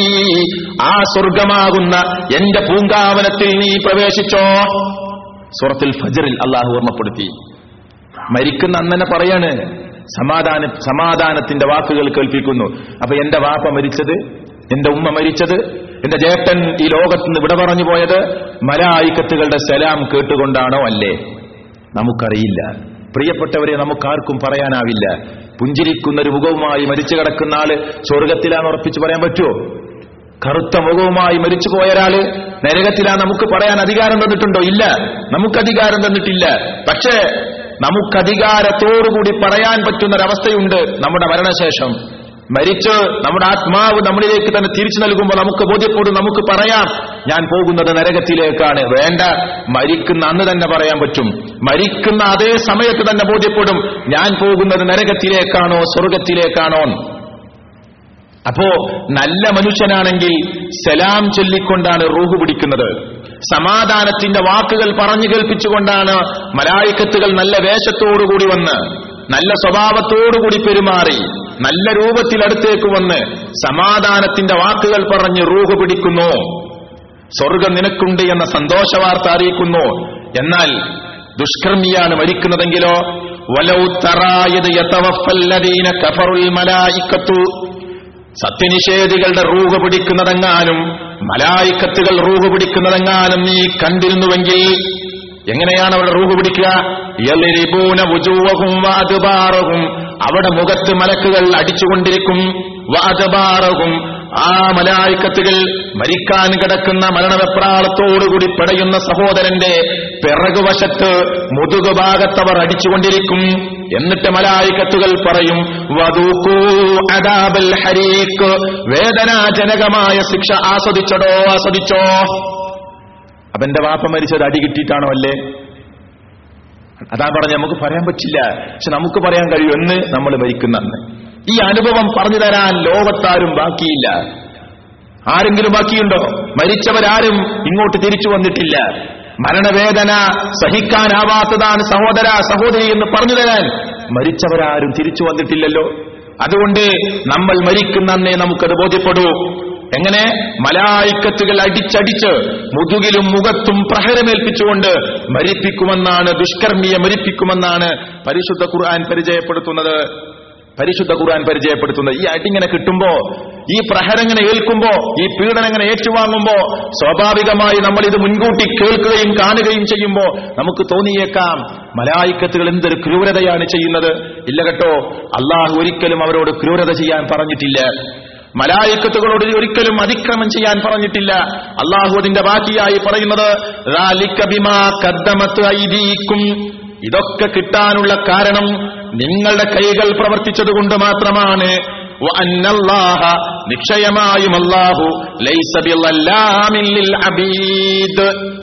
ആ സ്വർഗമാകുന്ന എന്റെ പൂങ്കാവനത്തിൽ നീ പ്രവേശിച്ചോ സൂറത്തുൽ ഫജറിൽ അള്ളാഹു ഓർമ്മപ്പെടുത്തി മരിക്കുന്ന അന്നെ പറയാണ് സമാധാന സമാധാനത്തിന്റെ വാക്കുകൾ കേൾപ്പിക്കുന്നു അപ്പൊ എന്റെ വാപ്പ മരിച്ചത് എന്റെ ഉമ്മ മരിച്ചത് എന്റെ ജേട്ടൻ ഈ ലോകത്തുനിന്ന് വിട പറഞ്ഞു പോയത് മലായിക്കത്തുകളുടെ സലാം കേട്ടുകൊണ്ടാണോ അല്ലേ നമുക്കറിയില്ല പ്രിയപ്പെട്ടവരെ നമുക്കാർക്കും പറയാനാവില്ല പുഞ്ചിരിക്കുന്ന ഒരു മുഖവുമായി മരിച്ചു കിടക്കുന്ന ആള് സ്വർഗത്തിലാന്ന് ഉറപ്പിച്ചു പറയാൻ പറ്റുമോ കറുത്ത മുഖവുമായി മരിച്ചു പോയ ഒരാള് നരകത്തിലാ നമുക്ക് പറയാൻ അധികാരം തന്നിട്ടുണ്ടോ ഇല്ല നമുക്ക് അധികാരം തന്നിട്ടില്ല പക്ഷേ നമുക്ക് അധികാരത്തോടുകൂടി പറയാൻ പറ്റുന്നൊരവസ്ഥയുണ്ട് നമ്മുടെ മരണശേഷം മരിച്ച് നമ്മുടെ ആത്മാവ് നമ്മളിലേക്ക് തന്നെ തിരിച്ചു നൽകുമ്പോൾ നമുക്ക് ബോധ്യപ്പെടും നമുക്ക് പറയാം ഞാൻ പോകുന്നത് നരകത്തിലേക്കാണ് വേണ്ട മരിക്കുന്ന അന്ന് തന്നെ പറയാൻ പറ്റും മരിക്കുന്ന അതേ സമയത്ത് തന്നെ ബോധ്യപ്പെടും ഞാൻ പോകുന്നത് നരകത്തിലേക്കാണോ സ്വർഗത്തിലേക്കാണോ അപ്പോ നല്ല മനുഷ്യനാണെങ്കിൽ സലാം ചൊല്ലിക്കൊണ്ടാണ് റൂഹ് പിടിക്കുന്നത് സമാധാനത്തിന്റെ വാക്കുകൾ പറഞ്ഞു കേൾപ്പിച്ചുകൊണ്ടാണ് മലായിക്കത്തുകൾ നല്ല വേഷത്തോടുകൂടി വന്ന് നല്ല സ്വഭാവത്തോടുകൂടി പെരുമാറി നല്ല രൂപത്തിൽ അടുത്തേക്ക് വന്ന് സമാധാനത്തിന്റെ വാക്കുകൾ പറഞ്ഞ് റൂഹ് പിടിക്കുന്നു സ്വർഗം നിനക്കുണ്ട് എന്ന സന്തോഷ വാർത്ത അറിയിക്കുന്നു എന്നാൽ ദുഷ്കർമ്മിയാണ് മരിക്കുന്നതെങ്കിലോ വലൗ തറായത് യതവഫല്ലദീന കഫറുൽ മലായിക്കത്തു സത്യനിഷേധികളുടെ റൂഹ് പിടിക്കുന്നതെങ്ങാനും മലായിക്കത്തുകൾ റൂഹ് പിടിക്കുന്നതെങ്ങാനും നീ കണ്ടിരുന്നുവെങ്കിൽ എങ്ങനെയാണ് അവിടെ റൂഹ് പിടിക്കുക യളിരിബൂന വുജൂവഹും വാദ്ബാറഹും അവിടെ മുഖത്ത് മലക്കുകൾ അടിച്ചുകൊണ്ടിരിക്കും വാദ്ബാറഹും ആ മലായിക്കത്തുകൾ മരിക്കാൻ കിടക്കുന്ന മരണവെപ്രാളത്തോടുകൂടി പിടയുന്ന സഹോദരന്റെ പിറകുവശത്ത് മുതുകുഭാഗത്തവർ അടിച്ചുകൊണ്ടിരിക്കും എന്നിട്ട് മലായിക്കത്തുകൾ പറയും വധൂക്കൂ അദാബൽ ഹരീക്ക് വേദനാജനകമായ ശിക്ഷ ആസ്വദിച്ചടോ ആസ്വദിച്ചോ അപ്പൊ എന്റെ വാപ്പ മരിച്ചത് അടി കിട്ടിയിട്ടാണോ അല്ലേ അതാ പറഞ്ഞ നമുക്ക് പറയാൻ പറ്റില്ല പക്ഷെ നമുക്ക് പറയാൻ കഴിയും എന്ന് നമ്മൾ മരിക്കുന്നെന്ന് ഈ അനുഭവം പറഞ്ഞു തരാൻ ലോകത്താരും ബാക്കിയില്ല ആരെങ്കിലും ബാക്കിയുണ്ടോ മരിച്ചവരാരും ഇങ്ങോട്ട് തിരിച്ചു വന്നിട്ടില്ല മരണവേദന സഹിക്കാനാവാത്തതാണ് സഹോദര സഹോദരി എന്ന് പറഞ്ഞു തരാൻ മരിച്ചവരാരും തിരിച്ചു വന്നിട്ടില്ലല്ലോ അതുകൊണ്ട് നമ്മൾ മരിക്കുന്നന്നേ നമുക്കത് ബോധ്യപ്പെടൂ എങ്ങനെ മലായിക്കത്തുകൾ അടിച്ചടിച്ച് മുതുകിലും മുഖത്തും പ്രഹരമേൽപ്പിച്ചുകൊണ്ട് മരിപ്പിക്കുമെന്നാണ് ദുഷ്കർമ്മിയെ മരിപ്പിക്കുമെന്നാണ് പരിശുദ്ധ ഖുർആൻ പരിചയപ്പെടുത്തുന്നത് പരിശുദ്ധ ഖുർആൻ പരിചയപ്പെടുത്തുന്നത് ഈ അടിങ്ങനെ കിട്ടുമ്പോ ഈ പ്രഹരങ്ങനെ ഏൽക്കുമ്പോ ഈ പീഡനങ്ങനെ ഏറ്റുവാങ്ങുമ്പോ സ്വാഭാവികമായി നമ്മൾ ഇത് മുൻകൂട്ടി കേൾക്കുകയും കാണുകയും ചെയ്യുമ്പോ നമുക്ക് തോന്നിയേക്കാം മലായിക്കത്തുകൾ എന്തൊരു ക്രൂരതയാണ് ചെയ്യുന്നത് ഇല്ല കേട്ടോ അള്ളാഹു ഒരിക്കലും അവരോട് ക്രൂരത ചെയ്യാൻ പറഞ്ഞിട്ടില്ല മലായിക്കത്തുകളോട് ഒരിക്കലും അതിക്രമം ചെയ്യാൻ പറഞ്ഞിട്ടില്ല അള്ളാഹു അതിന്റെ ബാക്കിയായി പറയുന്നത് "ذَلِكَ بِمَا قَدَّمَتْ أَيْدِيكُمْ." ഇതൊക്കെ കിട്ടാനുള്ള കാരണം നിങ്ങളുടെ കൈകൾ പ്രവർത്തിച്ചതുകൊണ്ട് മാത്രമാണ് وَأَنَّ اللَّهَ നിശ്ചയമായും അല്ലാഹു ലൈസ ബിളല്ലാമിൻ ലിൽ അബീദ്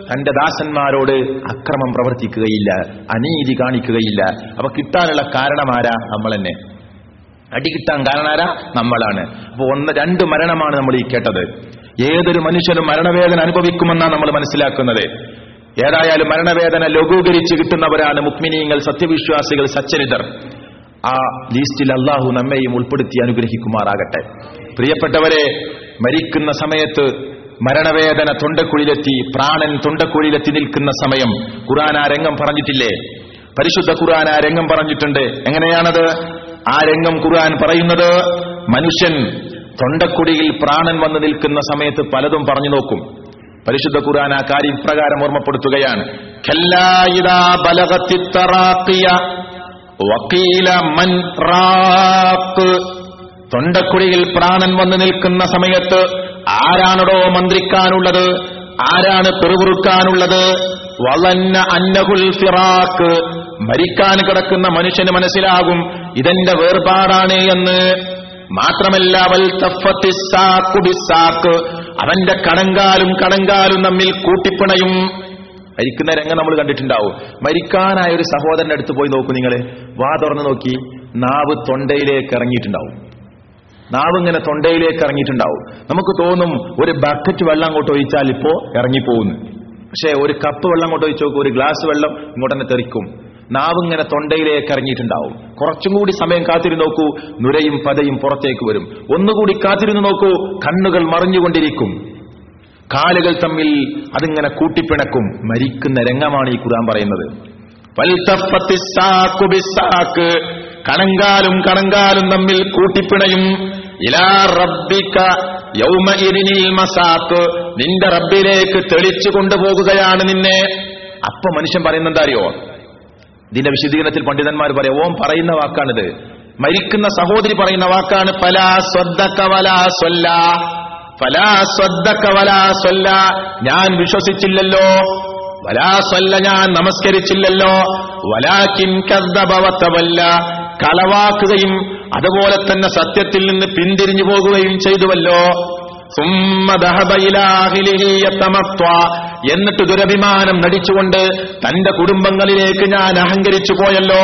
തന്റെ ദാസന്മാരോട് അക്രമം പ്രവർത്തിക്കുകയില്ല അനീതി കാണിക്കുകയില്ല അപ്പൊ കിട്ടാനുള്ള കാരണമാരാ നമ്മൾ തന്നെ അടി കിട്ടാൻ കാരണാരാ നമ്മളാണ് അപ്പൊ ഒന്ന് രണ്ട് മരണമാണ് നമ്മൾ ഈ കേട്ടത് ഏതൊരു മനുഷ്യനും മരണവേദന അനുഭവിക്കുമെന്നാണ് നമ്മൾ മനസ്സിലാക്കുന്നത് ഏതായാലും മരണവേദന ലഘൂകരിച്ച് കിട്ടുന്നവരാണ് മുക്മിനീങ്ങൾ സത്യവിശ്വാസികൾ സച്ചരിതർ ആ ലിസ്റ്റിൽ അള്ളാഹു നമ്മെയും ഉൾപ്പെടുത്തി അനുഗ്രഹിക്കുമാറാകട്ടെ പ്രിയപ്പെട്ടവരെ മരിക്കുന്ന സമയത്ത് മരണവേദന തൊണ്ടക്കുഴിയിലെത്തി പ്രാണൻ തൊണ്ടക്കുഴിയിലെത്തി നിൽക്കുന്ന സമയം ഖുർആൻ ആ രംഗം പറഞ്ഞിട്ടില്ലേ പരിശുദ്ധ ഖുർആൻ ആ രംഗം പറഞ്ഞിട്ടുണ്ട് എങ്ങനെയാണത് ആ രംഗം ഖുർആൻ പറയുന്നത് മനുഷ്യൻ തൊണ്ടക്കുടിയിൽ പ്രാണൻ വന്ന് നിൽക്കുന്ന സമയത്ത് പലതും പറഞ്ഞു നോക്കും പരിശുദ്ധ ഖുർആൻ ആ കാര്യം ഇപ്രകാരം ഓർമ്മപ്പെടുത്തുകയാണ് "കല്ലാ ഇദാ ബലഗത്തി തറാഖിയ വഖീല മൻ റാഖ്." തൊണ്ടക്കുഴിയിൽ പ്രാണൻ വന്ന് നിൽക്കുന്ന സമയത്ത് ആരാണടോ മന്ത്രിക്കാനുള്ളത് ആരാണ് പെറുപുറുക്കാനുള്ളത് വളന്ന അന്നഹുൽ ഫിറാക്ക് മരിക്കാൻ കിടക്കുന്ന മനുഷ്യന് മനസ്സിലാകും ഇതെന്റെ വേർപാടാണ് എന്ന് മാത്രമല്ല വൽ തഫ്ഫത്തി സാക്കു ബിസാക്ക് അവന്റെ കണങ്കാലും കണങ്കാലും തമ്മിൽ കൂട്ടിപ്പിണയും മരിക്കുന്ന രംഗം നമ്മൾ കണ്ടിട്ടുണ്ടാവും മരിക്കാനായ ഒരു സഹോദരന്റെ അടുത്ത് പോയി നോക്കൂ നിങ്ങൾ വാ തുറന്ന് നോക്കി നാവ് തൊണ്ടയിലേക്ക് ഇറങ്ങിയിട്ടുണ്ടാവും നാവ് ഇങ്ങനെ തൊണ്ടയിലേക്ക് ഇറങ്ങിയിട്ടുണ്ടാവും നമുക്ക് തോന്നും ഒരു ബക്കറ്റ് വെള്ളം അങ്ങോട്ട് ഒഴിച്ചാൽ ഇപ്പോ ഇറങ്ങിപ്പോകുന്നു പക്ഷേ ഒരു കപ്പ് വെള്ളം അങ്ങോട്ട് ഒഴിച്ച് നോക്കൂ ഒരു ഗ്ലാസ് വെള്ളം ഇങ്ങോട്ട് തന്നെ തെറിക്കും നാവ് ഇങ്ങനെ തൊണ്ടയിലേക്ക് ഇറങ്ങിയിട്ടുണ്ടാവും കുറച്ചും കൂടി സമയം കാത്തിരുന്ന് നോക്കൂ നുരയും പതയും പുറത്തേക്ക് വരും ഒന്നുകൂടി കാത്തിരുന്ന് നോക്കൂ കണ്ണുകൾ മറിഞ്ഞുകൊണ്ടിരിക്കും കാലുകൾ തമ്മിൽ അതിങ്ങനെ കൂട്ടിപ്പിണക്കും മരിക്കുന്ന രംഗമാണ് ഈ ഖുർആൻ പറയുന്നത് വൽതഫത്തി സാക്കു ബിസാക്ക് കണങ്കാലും കണങ്കാലും തമ്മിൽ കൂട്ടിപ്പിണയും ഇലാ റബ്ബിക യൗമഇദിനിൽ മസാക്ക് നിന്റെ റബ്ബിലേക്ക് തെളിച്ചു കൊണ്ടുപോകുകയാണ് നിന്നെ അപ്പൊ മനുഷ്യൻ പറയുന്നത് എന്താ അറിയോ ഇതിന്റെ വിശദീകരണത്തിൽ പണ്ഡിതന്മാർ പറയാം ഓം പറയുന്ന വാക്കാണിത് മരിക്കുന്ന സഹോദരി പറയുന്ന വാക്കാണ് ഫലാ സ്വദ്ദക വലാ സ്വല്ല ഫലാ സ്വദ്ദക വലാ സ്വല്ല ഞാൻ വിശ്വസിച്ചില്ലല്ലോ വലാ സ്വല്ല ഞാൻ നമസ്കരിച്ചില്ലല്ലോ വലാക്കിൻ കദ്ദബവത്തവല്ല കളവാക്കുകയും അതുപോലെ തന്നെ സത്യത്തിൽ നിന്ന് പിന്തിരിഞ്ഞു പോകുകയും ചെയ്തുവല്ലോ സുമ്മ ദഹബ ഇലാ അഹ്ലിഹി യതമത്വ. എന്നിട്ട് ദുരഭിമാനം നടിച്ചുകൊണ്ട് തന്റെ കുടുംബങ്ങളിലേക്ക് ഞാൻ അഹങ്കരിച്ചു പോയല്ലോ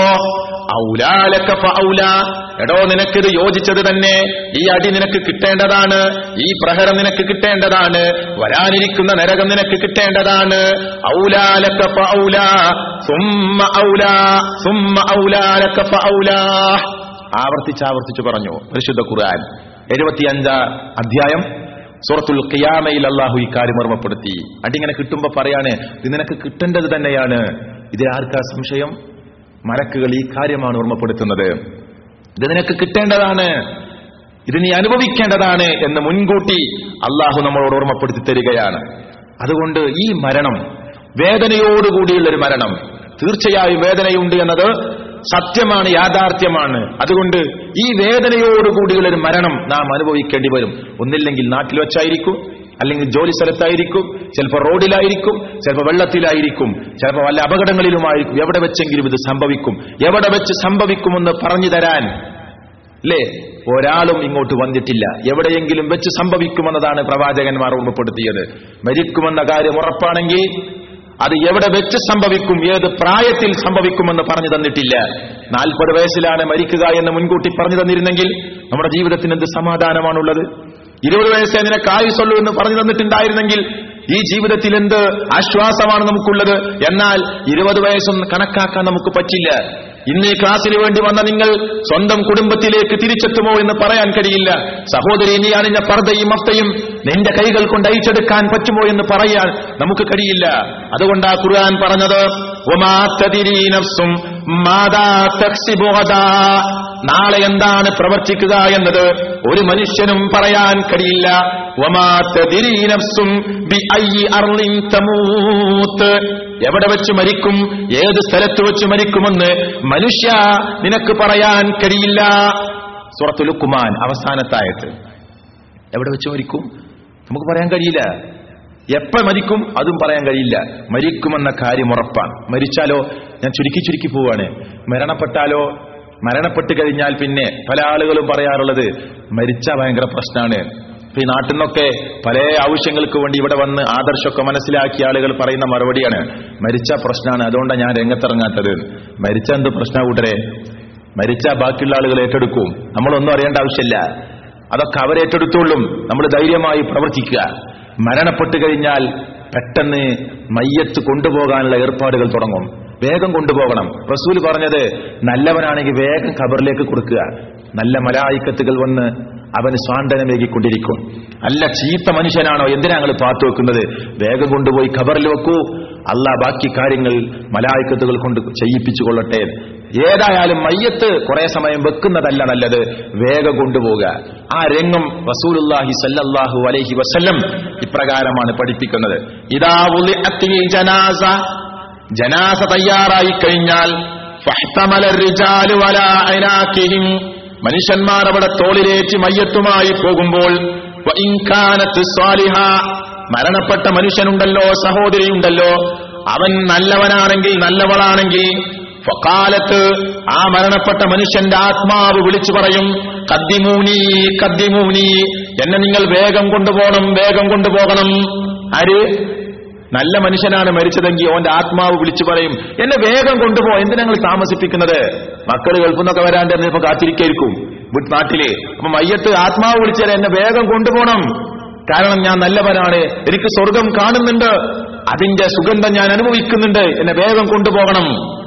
ഔലാലക്ക ഫഔല. എടോ നിനക്കിത് യോജിച്ചത് തന്നെ ഈ അടി നിനക്ക് കിട്ടേണ്ടതാണ് ഈ പ്രഹരം നിനക്ക് കിട്ടേണ്ടതാണ് വരാനിരിക്കുന്ന നരകം നിനക്ക് കിട്ടേണ്ടതാണ് ഔലാലക്ക ഫഔല. സുമ്മ ഔല. സുമ്മ ഔലാലക്ക ഫഔല. ആവർത്തിച്ച് ആവർത്തിച്ച് പറഞ്ഞു പരിശുദ്ധ ഖുർആൻ എഴുപത്തിയഞ്ചാം അധ്യായം സൂറത്തുൽ ഖിയാമയിൽ അള്ളാഹു ഈ കാര്യം ഓർമ്മപ്പെടുത്തി അടിങ്ങനെ കിട്ടുമ്പോ പറയാണ് ഇത് നിനക്ക് കിട്ടേണ്ടത് തന്നെയാണ് ഇതിൽ ആർക്കാ സംശയം മലക്കുകൾ ഈ കാര്യമാണ് ഓർമ്മപ്പെടുത്തുന്നത് ഇത് നിനക്ക് കിട്ടേണ്ടതാണ് ഇത് നീ അനുഭവിക്കേണ്ടതാണ് എന്ന് മുൻകൂട്ടി അള്ളാഹു നമ്മളോട് ഓർമ്മപ്പെടുത്തി തരികയാണ് അതുകൊണ്ട് ഈ മരണം വേദനയോടുകൂടിയുള്ള ഒരു മരണം തീർച്ചയായും വേദനയുണ്ട് എന്നത് സത്യമാണ് യാഥാർത്ഥ്യമാണ് അതുകൊണ്ട് ഈ വേദനയോടുകൂടിയുള്ള ഒരു മരണം നാം അനുഭവിക്കേണ്ടി വരും ഒന്നില്ലെങ്കിൽ നാട്ടിൽ വെച്ചായിരിക്കും അല്ലെങ്കിൽ ജോലി സ്ഥലത്തായിരിക്കും ചിലപ്പോൾ റോഡിലായിരിക്കും ചിലപ്പോൾ വെള്ളത്തിലായിരിക്കും ചിലപ്പോൾ വല്ല അപകടങ്ങളിലുമായിരിക്കും എവിടെ വെച്ചെങ്കിലും ഇത് സംഭവിക്കും എവിടെ വെച്ച് സംഭവിക്കുമെന്ന് പറഞ്ഞു തരാൻ അല്ലേ ഒരാളും ഇങ്ങോട്ട് വന്നിട്ടില്ല എവിടെയെങ്കിലും വെച്ച് സംഭവിക്കുമെന്നതാണ് പ്രവാചകന്മാർ ഓർമ്മപ്പെടുത്തിയത് മരിക്കുമെന്ന കാര്യം ഉറപ്പാണെങ്കിൽ അത് എവിടെ വെച്ച് സംഭവിക്കും ഏത് പ്രായത്തിൽ സംഭവിക്കുമെന്ന് പറഞ്ഞു തന്നിട്ടില്ല നാൽപ്പത് വയസ്സിലാണ് മരിക്കുക എന്ന് മുൻകൂട്ടി പറഞ്ഞു തന്നിരുന്നെങ്കിൽ നമ്മുടെ ജീവിതത്തിന് എന്ത് സമാധാനമാണുള്ളത് ഇരുപത് വയസ്സേ നിനക്ക് ആയുസുള്ളൂ എന്ന് പറഞ്ഞു തന്നിട്ടുണ്ടായിരുന്നെങ്കിൽ ഈ ജീവിതത്തിൽ എന്ത് ആശ്വാസമാണ് നമുക്കുള്ളത് എന്നാൽ ഇരുപത് വയസ്സൊന്നും കണക്കാക്കാൻ നമുക്ക് പറ്റില്ല ഇന്ന് ഈ ക്ലാസ്സിന് വേണ്ടി വന്ന നിങ്ങൾ സ്വന്തം കുടുംബത്തിലേക്ക് തിരിച്ചെത്തുമോ എന്ന് പറയാൻ കഴിയില്ല സഹോദരി നീ അണിഞ്ഞ പർദ്ദയും മഫ്തയും നിന്റെ കൈകൾ കൊണ്ട് അയച്ചെടുക്കാൻ പറ്റുമോ എന്ന് പറയാൻ നമുക്ക് കഴിയില്ല അതുകൊണ്ട് ആ ഖുർആൻ പറഞ്ഞത് "വമാ തദ്രി നഫ്സും മാതാ തക്സിബു ഗദാ." നാളെ എന്താണ് പ്രവർത്തിക്കുക എന്നത് ഒരു മനുഷ്യനും പറയാൻ കഴിയില്ല "വമാ തദ്രി നഫ്സും ബിഅയ്യി അർളിൻ തമൂത്ത്." എവിടെ വെച്ച് മരിക്കും ഏത് സ്ഥലത്ത് വെച്ച് മരിക്കുമെന്ന് മനുഷ്യ നിനക്ക് പറയാൻ കഴിയില്ല സൂറത്തുൽ ലുക്കുമാൻ അവസാനത്തായത് എവിടെ വെച്ച് മരിക്കും നമുക്ക് പറയാൻ കഴിയില്ല എപ്പ മരിക്കും അതും പറയാൻ കഴിയില്ല മരിക്കുമെന്ന കാര്യം ഉറപ്പാണ് മരിച്ചാലോ ഞാൻ ചുരുക്കി ചുരുക്കി പോവാണ് മരണപ്പെട്ടാലോ മരണപ്പെട്ട് കഴിഞ്ഞാൽ പിന്നെ പല ആളുകളും പറയാറുള്ളത് മരിച്ച ഭയങ്കര പ്രശ്നമാണ് ഇപ്പൊ ഈ നാട്ടിൽ നിന്നൊക്കെ പല ആവശ്യങ്ങൾക്ക് വേണ്ടി ഇവിടെ വന്ന് ആദർശമൊക്കെ മനസ്സിലാക്കിയ ആളുകൾ പറയുന്ന മറുപടിയാണ് മരിച്ച പ്രശ്നമാണ് അതുകൊണ്ടാണ് ഞാൻ രംഗത്തിറങ്ങാത്തത് മരിച്ച എന്ത് പ്രശ്ന കൂട്ടരെ മരിച്ച ബാക്കിയുള്ള ആളുകൾ ഏറ്റെടുക്കും നമ്മളൊന്നും അറിയേണ്ട ആവശ്യമില്ല അതൊക്കെ അവരേറ്റെടുത്തോളും നമ്മൾ ധൈര്യമായി പ്രവർത്തിക്കുക മരണപ്പെട്ടു കഴിഞ്ഞാൽ പെട്ടെന്ന് മയ്യത്ത് കൊണ്ടുപോകാനുള്ള ഏർപ്പാടുകൾ തുടങ്ങും വേഗം കൊണ്ടുപോകണം റസൂൽ പറഞ്ഞത് നല്ലവനാണെങ്കിൽ വേഗം ഖബറിലേക്ക് കൊടുക്കുക നല്ല മലായിക്കത്തുകൾ വന്ന് അവന് സ്വാന്തനമേകിക്കൊണ്ടിരിക്കും അല്ല ചീത്ത മനുഷ്യനാണോ എന്തിനാ ഞങ്ങൾ പാത്തു വെക്കുന്നത് വേഗം കൊണ്ടുപോയി ഖബറിൽ വെക്കൂ അല്ല ബാക്കി കാര്യങ്ങൾ മലായിക്കത്തുകൾ കൊണ്ട് ചെയ്യിപ്പിച്ചു കൊള്ളട്ടെ ഏതായാലും മയ്യത്ത് കുറെ സമയം വെക്കുന്നതല്ല നല്ലത് വേഗം കൊണ്ടുപോവുക ആ രംഗം റസൂലുല്ലാഹി സല്ലല്ലാഹു അലൈഹി വസല്ലം ഇപ്രകാരമാണ് പഠിപ്പിക്കുന്നത് ഇതാ ഉളിഅത്തിൽ ജനാസ ജനാസ തയ്യാറായി കഴിഞ്ഞാൽ ഫഹ്തമല الرجال ولا عناقهم മനുഷ്യന്മാർ അവിടെ തോളിലേറ്റി മയ്യത്തുമായി പോകുമ്പോൾ വഇൻ കാനത്ത് സ്വാലിഹ മരണപ്പെട്ട മനുഷ്യനുണ്ടല്ലോ സഹോദരിയുണ്ടല്ലോ അവൻ നല്ലവനാണെങ്കിൽ നല്ലവളാണെങ്കിൽ ഫക്കാലത്ത് ആ മരണപ്പെട്ട മനുഷ്യന്റെ ആത്മാവ് വിളിച്ചു പറയും കദ്ദിമൂനി കദ്ദിമൂനി എന്നെ നിങ്ങൾ വേഗം കൊണ്ടുപോകണം വേഗം കൊണ്ടുപോകണം ആര് നല്ല മനുഷ്യനാണ് മരിച്ചതെങ്കിൽ ഓന്റെ ആത്മാവ് വിളിച്ചു പറയും എന്നെ വേഗം കൊണ്ടുപോ എന്തിനാ ഞങ്ങൾ താമസിപ്പിക്കുന്നത് മക്കൾ ഗൾഫിന്നൊക്കെ വരാണ്ട് ഇപ്പൊ കാത്തിരിക്കായിരിക്കും വീട്ട് നാട്ടില് അപ്പൊ മയ്യത്ത് ആത്മാവ് വിളിച്ചാൽ എന്നെ വേഗം കൊണ്ടുപോകണം കാരണം ഞാൻ നല്ലവനാണ് എനിക്ക് സ്വർഗം കാണുന്നുണ്ട് അതിന്റെ സുഗന്ധം ഞാൻ അനുഭവിക്കുന്നുണ്ട് എന്നെ വേഗം കൊണ്ടുപോകണം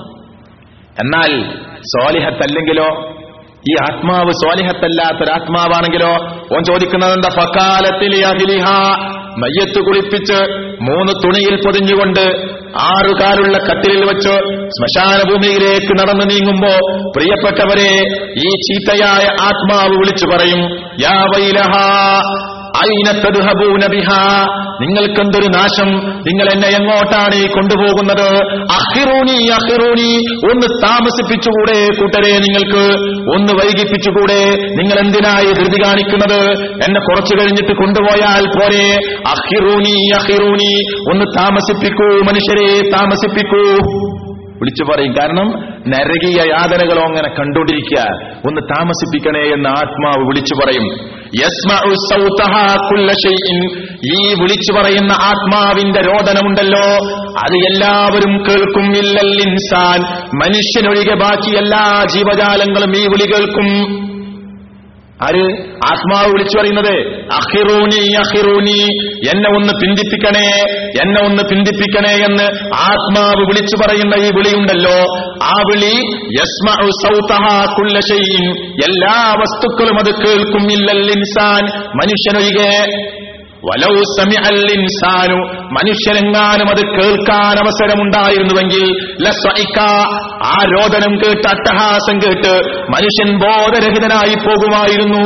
എന്നാൽ സ്വാലിഹത്തല്ലെങ്കിലോ ഈ ആത്മാവ് സ്വാലിഹത്തല്ലാത്തൊരാത്മാവാണെങ്കിലോ ഓൻ ചോദിക്കുന്നത് എന്താ ഫക്കാലത്തിൽ അഖിലിഹ മയ്യത്ത് കുളിപ്പിച്ച് മൂന്ന് തുണിയിൽ പൊതിഞ്ഞുകൊണ്ട് ആറുകാലുള്ള കട്ടിലിൽ വെച്ച് ശ്മശാന ഭൂമിയിലേക്ക് നടന്നു നീങ്ങുമ്പോ പ്രിയപ്പെട്ടവരെ ഈ ചീത്തയായ ആത്മാവ് വിളിച്ചു പറയും യാ വൈലഹ അയിന തദ്ഹബൂന ബിഹാ നിങ്ങൾക്കെന്തൊരു നാശം നിങ്ങൾ എന്നെ എങ്ങോട്ടാണ് ഈ കൊണ്ടുപോകുന്നത് അഹിറൂനി അഹിറൂനി ഒന്ന് താമസിപ്പിച്ചുകൂടെ കൂട്ടരെ നിങ്ങൾക്ക് ഒന്ന് വൈകിപ്പിച്ചുകൂടെ നിങ്ങൾ എന്തിനായി ധൃതി കാണിക്കുന്നത് എന്നെ കുറച്ചു കഴിഞ്ഞിട്ട് കൊണ്ടുപോയാൽ പോരെ അഹിറൂനി അഹിറൂനി ഒന്ന് താമസിപ്പിക്കൂ മനുഷ്യരെ താമസിപ്പിക്കൂ വിളിച്ചു പറയും കാരണം നരകീയ യാതനകളോ അങ്ങനെ കണ്ടുകൊണ്ടിരിക്കുക ഒന്ന് താമസിപ്പിക്കണേ എന്ന് ആത്മാവ് വിളിച്ചു പറയും യസ്മഉ സൗതഹാ കുല്ല ഷൈഇൻ. ഈ വിളിച്ചു പറയുന്ന ആത്മാവിന്റെ രോദനമുണ്ടല്ലോ അത് എല്ലാവരും കേൾക്കും ഇല്ലൽ ഇൻസാൻ മനുഷ്യനൊഴികെ ബാക്കി എല്ലാ ജീവജാലങ്ങളും ഈ വിളി കേൾക്കും ആര് ആത്മാവ് വിളിച്ചു പറയുന്നത് അഹിറൂനി അഹിറൂനി എന്നെ ഒന്ന് പിന്തിപ്പിക്കണേ എന്നെ ഒന്ന് പിന്തിപ്പിക്കണേ എന്ന് ആത്മാവ് വിളിച്ചു പറയുന്ന ഈ വിളിയുണ്ടല്ലോ ആ വിളി യസ്മഉ സൗതഹാ കുല്ല ഷൈഇൻ. എല്ലാ വസ്തുക്കളും അത് കേൾക്കും ഇല്ലൽ ഇൻസാൻ മനുഷ്യനൊഴികെ വലൗ സമിഅൽ ഇൻസാനു മനുഷ്യരെങ്ങാനും അത് കേൾക്കാൻ അവസരമുണ്ടായിരുന്നുവെങ്കിൽ ലസ്വഇക ആ രോദനം കേട്ട് അട്ടഹാസം കേട്ട് മനുഷ്യൻ ബോധരഹിതനായി പോകുമായിരുന്നു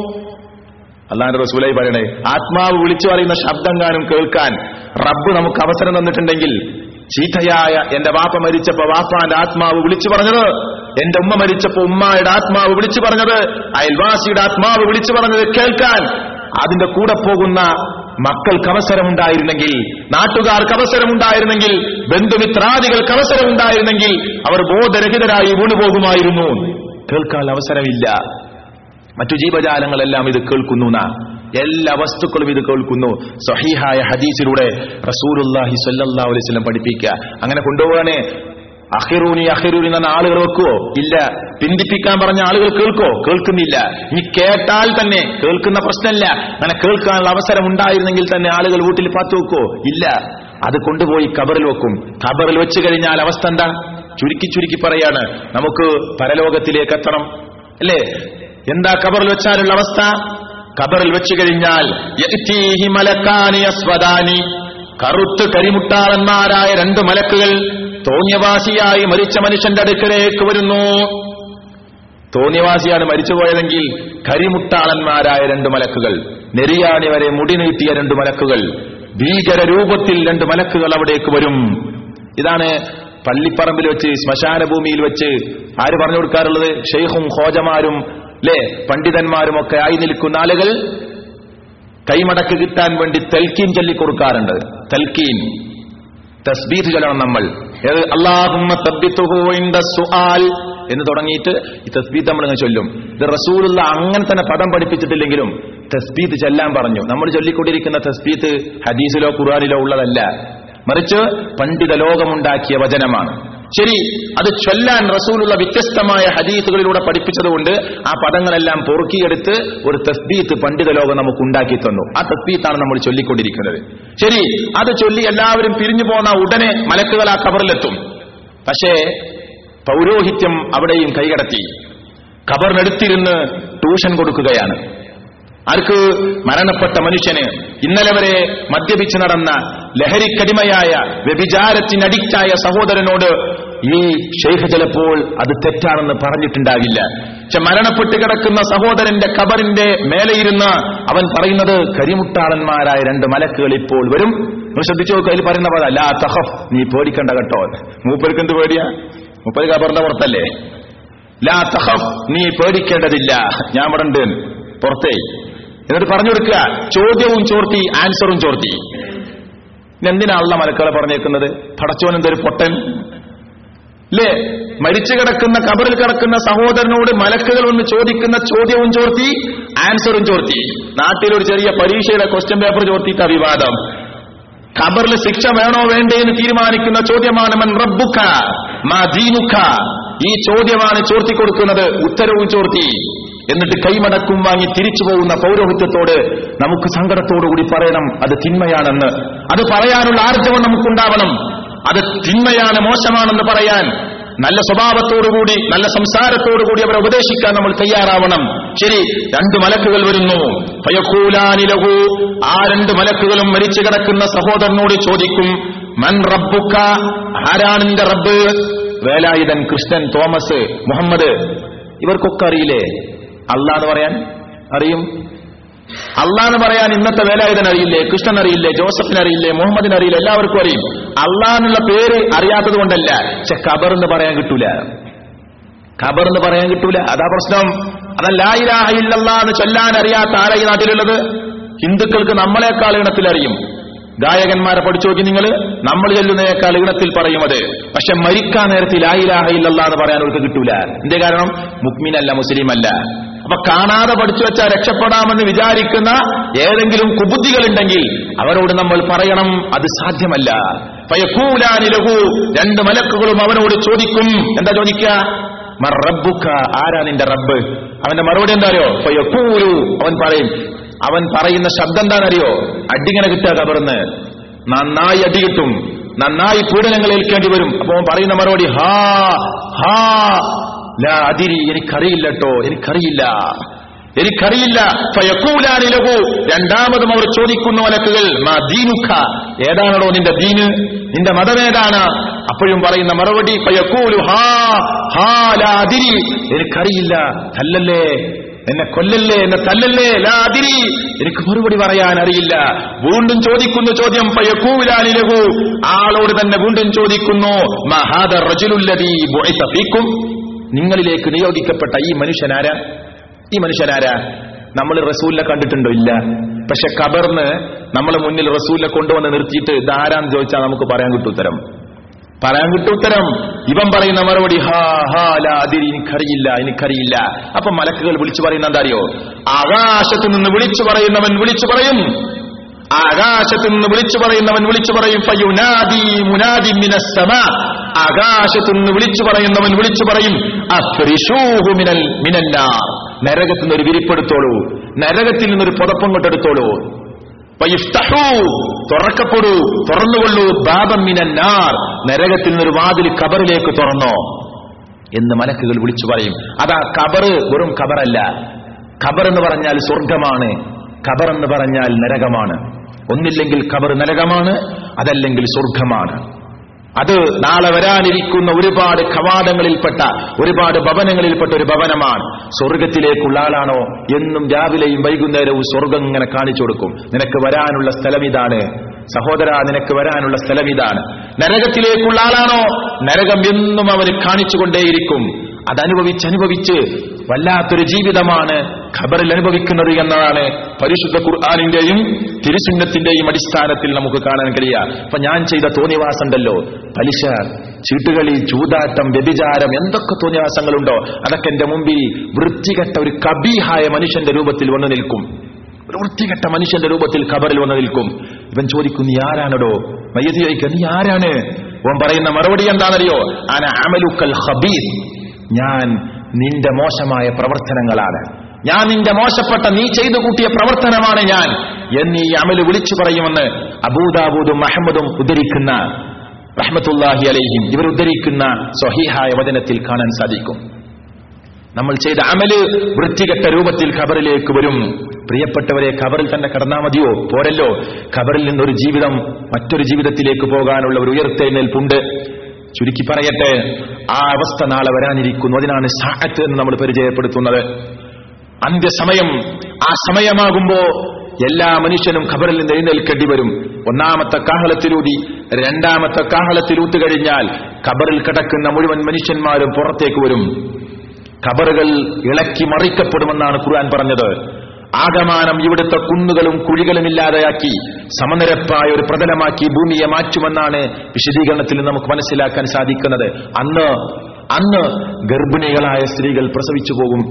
അല്ലാണ്ട് റസൂലായി പറയണേ ആത്മാവ് വിളിച്ചു പറയുന്ന ശബ്ദം കാനും കേൾക്കാൻ റബ്ബ് നമുക്ക് അവസരം തന്നിട്ടുണ്ടെങ്കിൽ ചീത്തയായ എന്റെ വാപ്പ മരിച്ചപ്പോ വാപ്പാന്റെ ആത്മാവ് വിളിച്ചു പറഞ്ഞത് എന്റെ ഉമ്മ മരിച്ചപ്പോ ഉമ്മയുടെ ആത്മാവ് വിളിച്ചു പറഞ്ഞത് അയൽവാസിയുടെ ആത്മാവ് വിളിച്ചു പറഞ്ഞത് കേൾക്കാൻ അതിന്റെ കൂടെ പോകുന്ന മക്കൾക്ക് അവസരമുണ്ടായിരുന്നെങ്കിൽ നാട്ടുകാർക്ക് അവസരമുണ്ടായിരുന്നെങ്കിൽ ബന്ധുമിത്രാദികൾക്ക് അവസരമുണ്ടായിരുന്നെങ്കിൽ അവർ ബോധരഹിതരായി വീണുപോകുമായിരുന്നു കേൾക്കാൻ അവസരമില്ല മറ്റു ജീവജാലങ്ങളെല്ലാം ഇത് കേൾക്കുന്നു നാ എല്ലാ വസ്തുക്കളും ഇത് കേൾക്കുന്നു സഹീഹായ ഹദീസിലൂടെ റസൂലുല്ലാഹി സല്ലല്ലാഹു അലൈഹി വസല്ലം പഠിപ്പിക്കുക അങ്ങനെ കൊണ്ടുപോകാനേ അഹിറൂനി അഹിറൂനി എന്ന ആളുകൾ വെക്കുവോ ഇല്ല പിന്തിപ്പിക്കാൻ പറഞ്ഞ ആളുകൾ കേൾക്കോ കേൾക്കുന്നില്ല ഇനി കേട്ടാൽ തന്നെ കേൾക്കുന്ന പ്രശ്നമില്ല അങ്ങനെ കേൾക്കാനുള്ള അവസരം ഉണ്ടായിരുന്നെങ്കിൽ തന്നെ ആളുകൾ വീട്ടിൽ പാത്തു വെക്കോ ഇല്ല അത് കൊണ്ടുപോയി കബറിൽ വെക്കും കബറിൽ വെച്ച് കഴിഞ്ഞാൽ അവസ്ഥ എന്താ ചുരുക്കി ചുരുക്കി പറയാണ് നമുക്ക് പരലോകത്തിലേക്ക് എത്തണം അല്ലേ എന്താ കബറിൽ വെച്ചാലുള്ള അവസ്ഥ കബറിൽ വെച്ച് കഴിഞ്ഞാൽ യഅ്തീഹി മലക്കാനി അസ്വദാനി കറുത്ത് കരിമുട്ടാളന്മാരായ രണ്ട് മലക്കുകൾ തോന്നിയവാസിയായി മരിച്ച മനുഷ്യന്റെ അടുക്കലേക്ക് വരുന്നു തോന്നിയവാസിയാണ് മരിച്ചുപോയതെങ്കിൽ കരിമുട്ടാളന്മാരായ രണ്ട് മലക്കുകൾ നെരിയാണി വരെ മുടി നീട്ടിയ രണ്ട് മലക്കുകൾ ഭീകര രൂപത്തിൽ രണ്ട് മലക്കുകൾ അവിടേക്ക് വരും ഇതാണ് പള്ളിപ്പറമ്പിൽ വെച്ച് ശ്മശാന ഭൂമിയിൽ വെച്ച് ആര് പറഞ്ഞു കൊടുക്കാറുള്ളത് ഷെയ്ഖും ഹോജമാരും അല്ലേ പണ്ഡിതന്മാരും ഒക്കെ ആയി നിൽക്കുന്ന ആളുകൾ കൈമടക്ക് കിട്ടാൻ വേണ്ടി തൽക്കീൻ ചൊല്ലി കൊടുക്കാറുണ്ട് തൽക്കീൻ തസ്ബീത്ത് ചൊല്ലണം നമ്മൾ ഏത് അള്ളാഹുമ്മ തബ്ബിത്തുഹു ഇൻദ സുആൽ എന്ന് തുടങ്ങിയിട്ട് ഈ തസ്ബീത്ത് നമ്മൾ ഇങ്ങനെ ചൊല്ലും ഇത് റസൂലുള്ള അങ്ങനെ തന്നെ പദം പഠിപ്പിച്ചിട്ടില്ലെങ്കിലും തസ്ബീത്ത് ചെല്ലാൻ പറഞ്ഞു നമ്മൾ ചൊല്ലിക്കൊണ്ടിരിക്കുന്ന തസ്ബീത്ത് ഹദീസിലോ ഖുർആാനിലോ ഉള്ളതല്ല മറിച്ച് പണ്ഡിത ലോകമുണ്ടാക്കിയ വചനമാണ് ശരി അത് ചൊല്ലാൻ റസൂലുള്ള വ്യത്യസ്തമായ ഹദീസുകളിലൂടെ പഠിപ്പിച്ചതുകൊണ്ട് ആ പദങ്ങളെല്ലാം പൊറുക്കിയെടുത്ത് ഒരു തസ്ബീത്ത് പണ്ഡിത ലോകം നമുക്ക് ഉണ്ടാക്കി തന്നു ആ തസ്ബീത്താണ് നമ്മൾ ചൊല്ലിക്കൊണ്ടിരിക്കുന്നത് ശരി അത് ചൊല്ലി എല്ലാവരും പിരിഞ്ഞു പോന്ന ഉടനെ മലക്കുകൾ ആ കബറിലെത്തും പക്ഷേ പൗരോഹിത്യം അവിടെയും കൈകടത്തി ഖബറിനടുത്തിരുന്ന് ട്യൂഷൻ കൊടുക്കുകയാണ് ആർക്ക് മരണപ്പെട്ട മനുഷ്യന് ഇന്നലെ വരെ മദ്യപിച്ച് നടന്ന ലഹരിക്കടിമയായ വ്യഭിചാരത്തിന് അഡിക്റ്റായ സഹോദരനോട് ഈ ഷെയ്ഖ് ചിലപ്പോൾ അത് തെറ്റാണെന്ന് പറഞ്ഞിട്ടുണ്ടാകില്ല പക്ഷെ മരണപ്പെട്ട് കിടക്കുന്ന സഹോദരന്റെ കബറിന്റെ മേലെയിരുന്ന് അവൻ പറയുന്നത് കരിമുട്ടാളന്മാരായ രണ്ട് മലക്കുകൾ ഇപ്പോൾ വരും നിങ്ങൾ ശ്രദ്ധിച്ചു നോക്കുക അതിൽ പറയുന്ന പോലെ ലാ തഹഫ് നീ പേടിക്കണ്ട കേട്ടോ മൂപ്പർക്ക് എന്ത് പേടിയാ മൂപ്പര് കബറിന്റെ പുറത്തല്ലേ ലാ തഹഫ് നീ പേടിക്കേണ്ടതില്ല ഞാൻ ഇവിടെ ഉണ്ട് പുറത്തേ എന്നിട്ട് പറഞ്ഞു കൊടുക്കുക ചോദ്യവും ചോർത്തി ആൻസറും ചോർത്തി എന്തിനാണുള്ള മലക്കളെ പറഞ്ഞേക്കുന്നത് പടച്ചോൻ എന്തൊരു പൊട്ടൻ അല്ലേ മരിച്ചു കിടക്കുന്ന കബറിൽ കിടക്കുന്ന സഹോദരനോട് മലക്കുകൾ വന്ന് ചോദിക്കുന്ന ചോദ്യവും ചോർത്തി ആൻസറും ചോർത്തി നാട്ടിലൊരു ചെറിയ പരീക്ഷയുടെ ക്വസ്റ്റ്യൻ പേപ്പർ ചോർത്തിയിട്ട വിവാദം ഖബറിൽ ശിക്ഷ വേണോ വേണ്ടേ എന്ന് തീരുമാനിക്കുന്ന ചോദ്യമാണ് മൻ റബ്ബുക്ക മാ ദീനുക്ക ഈ ചോദ്യമാണ് ചോർത്തി കൊടുക്കുന്നത് ഉത്തരവും ചോർത്തി എന്നിട്ട് കൈമടക്കും വാങ്ങി തിരിച്ചു പോകുന്ന പൗരോഹിത്യത്തോട് നമുക്ക് സങ്കടത്തോടുകൂടി പറയണം അത് തിന്മയാണെന്ന് അത് പറയാനുള്ള ആർജവം നമുക്കുണ്ടാവണം അത് തിന്മയാണ് മോശമാണെന്ന് പറയാൻ നല്ല സ്വഭാവത്തോടുകൂടി നല്ല സംസാരത്തോടുകൂടി അവരെ ഉപദേശിക്കാൻ നമ്മൾ തയ്യാറാവണം ശരി രണ്ട് മലക്കുകൾ വരുന്നു ഫയഖൂലാനിലഹു ആ രണ്ട് മലക്കുകളും മരിച്ചു കിടക്കുന്ന സഹോദരനോട് ചോദിക്കും മൻ റബ്ബുക്ക ആരാണ് നിന്റെ റബ്ബ് വേലായുധൻ കൃഷ്ണൻ തോമസ് മുഹമ്മദ് ഇവർക്കൊക്കെ അറിയില്ലേ അള്ളാന്ന് പറയാൻ അറിയും അള്ളാന്ന് പറയാൻ ഇന്നത്തെ വേലായുധൻ അറിയില്ലേ കൃഷ്ണൻ അറിയില്ലേ ജോസഫിന് അറിയില്ലേ മുഹമ്മദിന് അറിയില്ല എല്ലാവർക്കും അറിയും അള്ളാന്നുള്ള പേര് അറിയാത്തത് കൊണ്ടല്ല പക്ഷെ ഖബർ എന്ന് പറയാൻ കിട്ടൂല ഖബർ എന്ന് പറയാൻ കിട്ടൂല അതാ പ്രശ്നം അതല്ലായില്ലാ എന്ന് ചൊല്ലാൻ അറിയാത്ത ആരാ ഈ നാട്ടിലുള്ളത് ഹിന്ദുക്കൾക്ക് നമ്മളെക്കാൾ ഇണത്തിൽ അറിയും ഗായകന്മാരെ പഠിച്ചു നോക്കി നിങ്ങൾ നമ്മൾ ചെല്ലുന്നതിനേക്കാൾ ഇണത്തിൽ പറയും അത് പക്ഷെ മരിക്കാൻ നേരത്തിൽ ലായിലാഹ ഇല്ലല്ലാ എന്ന് പറയാൻ അവർക്ക് കിട്ടൂല എന്തേ കാരണം മുക്മിനല്ല മുസ്ലിം അല്ല അപ്പൊ കാണാതെ പഠിച്ചു വെച്ചാൽ രക്ഷപ്പെടാമെന്ന് വിചാരിക്കുന്ന ഏതെങ്കിലും കുബുദ്ധികളുണ്ടെങ്കിൽ അവരോട് നമ്മൾ പറയണം അത് സാധ്യമല്ല ഫയക്കൂലാനിലഹു രണ്ട് മലക്കുകളും അവനോട് ചോദിക്കും എന്താ ചോദിക്കുക മർ റബ്ബുക്ക ആരാ നിന്റെ റബ്ബ് അവന്റെ മറുപടി എന്താ അറിയോ ഫയക്കൂലു അവൻ പറയും അവൻ പറയുന്ന ശബ്ദം എന്താണെന്നറിയോ അടിങ്ങനെ കിട്ടുക കബർന്ന് നന്നായി അടി കിട്ടും നന്നായി പീഡനങ്ങൾ ഏൽക്കേണ്ടി വരും അപ്പൊ അവൻ പറയുന്ന മറുപടി ഹാ ഹാ ലാ അതിരി എനിക്കറിയില്ല കേട്ടോ എനിക്കറിയില്ല എനിക്കറിയില്ല ഫയക്കൂലാനിലഹു രണ്ടാമതും അവർ ചോദിക്കുന്ന മലക്കുകൾ മാ ദീനുഖ ഏതാണോ നിന്റെ ദീന് നിന്റെ മതമേതാണ് അപ്പോഴും പറയുന്ന മറുപടി ഫയക്കൂലു ഹാ ഹാ ലാ അതിരി എനിക്കറിയില്ല അല്ലല്ലേ എന്നെ കൊല്ലല്ലേ എന്നെ തല്ലല്ലേ ലാ അതിരി എനിക്ക് മറുപടി പറയാൻ അറിയില്ല വീണ്ടും ചോദിക്കുന്നു ചോദ്യം പയക്കൂലാനിലഹു ആളോട് തന്നെ വീണ്ടും ചോദിക്കുന്നു മഹാദ റജുലുല്ലദീ ബുഇസ ഫീക്കും നിങ്ങളിലേക്ക് നിയോഗിക്കപ്പെട്ട ഈ മനുഷ്യനാരാ ഈ മനുഷ്യനാരാ നമ്മൾ റസൂലിനെ കണ്ടിട്ടുണ്ടോ ഇല്ല പക്ഷെ കബർന്ന് നമ്മളെ മുന്നിൽ റസൂലിനെ കൊണ്ടുവന്ന് നിർത്തിയിട്ട് ഇതാരാന്ന് ചോദിച്ചാൽ നമുക്ക് പറയാൻ കിട്ടും ഉത്തരം പറയാൻ കിട്ടും ഉത്തരം ഇവൻ പറയുന്ന മറുപടി ഹാ ഹാ ലാ അതിരി എനിക്കറിയില്ല എനിക്കറിയില്ല അപ്പൊ മലക്കുകൾ വിളിച്ചു പറയുന്ന എന്താ അറിയോ ആകാശത്ത് നിന്ന് വിളിച്ചു പറയുന്നവൻ വിളിച്ചു പറയും ആകാശത്ത് നിന്ന് വിളിച്ചു പറയുന്നവൻ വിളിച്ചു പറയും ഫയുനാദി മുനാദി മിനസ്സമാ ആകാശത്ത് നിന്ന് വിളിച്ചു പറയുന്നവൻ വിളിച്ചു പറയും അഫ്രിഷൂഹു മിനൽ മിനന്നാർ നരകത്തിൽ നിന്ന് ഒരു വിരിപ്പെടുത്തോളൂ നരകത്തിൽ നിന്നൊരു പുതപ്പം കൊണ്ടെടുത്തോളൂ ഫയിഫ്തഹൂ, തുറക്കപ്പെടൂ തുറന്നുകൊള്ളൂ ബാബം മിനന്നാർ നരകത്തിൽ നിന്നൊരു വാതിൽ കബറിലേക്ക് തുറന്നോ എന്ന് മലക്കുകൾ വിളിച്ചു പറയും അതാ കബറ് വെറും കബറല്ല ഖബർ എന്ന് പറഞ്ഞാൽ സ്വർഗമാണ് ഖബർ എന്ന് പറഞ്ഞാൽ നരകമാണ് ഒന്നില്ലെങ്കിൽ ഖബർ നരകമാണ് അതല്ലെങ്കിൽ സ്വർഗമാണ് അത് നാളെ വരാനിരിക്കുന്ന ഒരുപാട് കവാടങ്ങളിൽപ്പെട്ട ഒരുപാട് ഭവനങ്ങളിൽപ്പെട്ട ഒരു ഭവനമാണ് സ്വർഗത്തിലേക്കുള്ള ആളാണോ എന്നും രാവിലെയും വൈകുന്നേരവും സ്വർഗം ഇങ്ങനെ കാണിച്ചു കൊടുക്കും നിനക്ക് വരാനുള്ള സ്ഥലം ഇതാണ് സഹോദര നിനക്ക് വരാനുള്ള സ്ഥലം ഇതാണ് നരകത്തിലേക്കുള്ള ആളാണോ നരകം എന്നും അവന് കാണിച്ചുകൊണ്ടേയിരിക്കും അതനുഭവിച്ച് അനുഭവിച്ച് വല്ലാത്തൊരു ജീവിതമാണ് ഖബറിൽ അനുഭവിക്കുന്നത് എന്നതാണ് പരിശുദ്ധ ഖുർആാനിന്റെയും തിരുസുന്നത്തിന്റെയും അടിസ്ഥാനത്തിൽ നമുക്ക് കാണാൻ കഴിയുക അപ്പൊ ഞാൻ ചെയ്ത തോന്നിവാസമുണ്ടല്ലോ പലിശ ചീട്ടുകളി ചൂതാട്ടം വ്യഭിചാരം എന്തൊക്കെ തോന്നിവാസങ്ങളുണ്ടോ അതൊക്കെ എന്റെ മുമ്പിൽ വൃത്തികെട്ട ഒരു കബീഹായ മനുഷ്യന്റെ രൂപത്തിൽ വന്നു നിൽക്കും ഒരു വൃത്തികെട്ട മനുഷ്യന്റെ രൂപത്തിൽ ഖബറിൽ വന്ന് നിൽക്കും ഇവൻ ചോദിക്കും നീ ആരാണടോ മയ്യത്ത് ചോദിക്കുക നീ ആരാണ് അവൻ പറയുന്ന മറുപടി എന്താണെന്നറിയോ അന അമലുക്കൽ ഹബീസ് ഞാൻ നിന്റെ മോശമായ പ്രവർത്തനങ്ങളാണ് ഞാൻ നിന്റെ മോശപ്പെട്ട നീ ചെയ്തു കൂട്ടിയ പ്രവർത്തനമാണ് ഞാൻ എന്ന് ഈ അമല് വിളിച്ചു പറയുമെന്ന് അബൂദാബൂദും അഹമ്മദും ഉദ്ധരിക്കുന്ന റഹ്മത്തുല്ലാഹി അലൈഹിം ഇവർ ഉദ്ധരിക്കുന്ന സ്വഹീഹായ വചനത്തിൽ കാണാൻ സാധിക്കും നമ്മൾ ചെയ്ത അമല് വൃത്തികെട്ട രൂപത്തിൽ ഖബറിലേക്ക് വരും പ്രിയപ്പെട്ടവരെ ഖബറിൽ തന്നെ കടന്നാ മതിയോ പോരല്ലോ ഖബറിൽ നിന്നൊരു ജീവിതം മറ്റൊരു ജീവിതത്തിലേക്ക് പോകാനുള്ള ഒരു ഉയർത്തെഴുന്നേൽപ്പുണ്ട് ചുരുക്കി പറയട്ടെ ആ അവസ്ഥ നാളെ വരാനിരിക്കുന്നു അതിനാണ് സാഹത്ത് എന്ന് നമ്മൾ പരിചയപ്പെടുത്തുന്നത് അന്ത്യസമയം ആ സമയമാകുമ്പോ എല്ലാ മനുഷ്യനും ഖബറിൽ നിന്ന് എഴുന്നേൽക്കേണ്ടി വരും ഒന്നാമത്തെ കാഹളത്തിലൂതി രണ്ടാമത്തെ കാഹളത്തിലൂത്ത് കഴിഞ്ഞാൽ ഖബറിൽ കിടക്കുന്ന മുഴുവൻ മനുഷ്യന്മാരും പുറത്തേക്ക് വരും ഖബറുകൾ ഇളക്കി മറിക്കപ്പെടുമെന്നാണ് ഖുർആൻ പറഞ്ഞത് ആകമാനം ഇവിടുത്തെ കുന്നുകളും കുഴികളും ഇല്ലാതെയാക്കി സമനിരപ്പായ ഒരു പ്രതലമാക്കി ഭൂമിയെ മാറ്റുമെന്നാണ് വിശദീകരണത്തിൽ നമുക്ക് മനസ്സിലാക്കാൻ സാധിക്കുന്നത് അന്ന് അന്ന് ഗർഭിണികളായ സ്ത്രീകൾ പ്രസവിച്ചു പോകും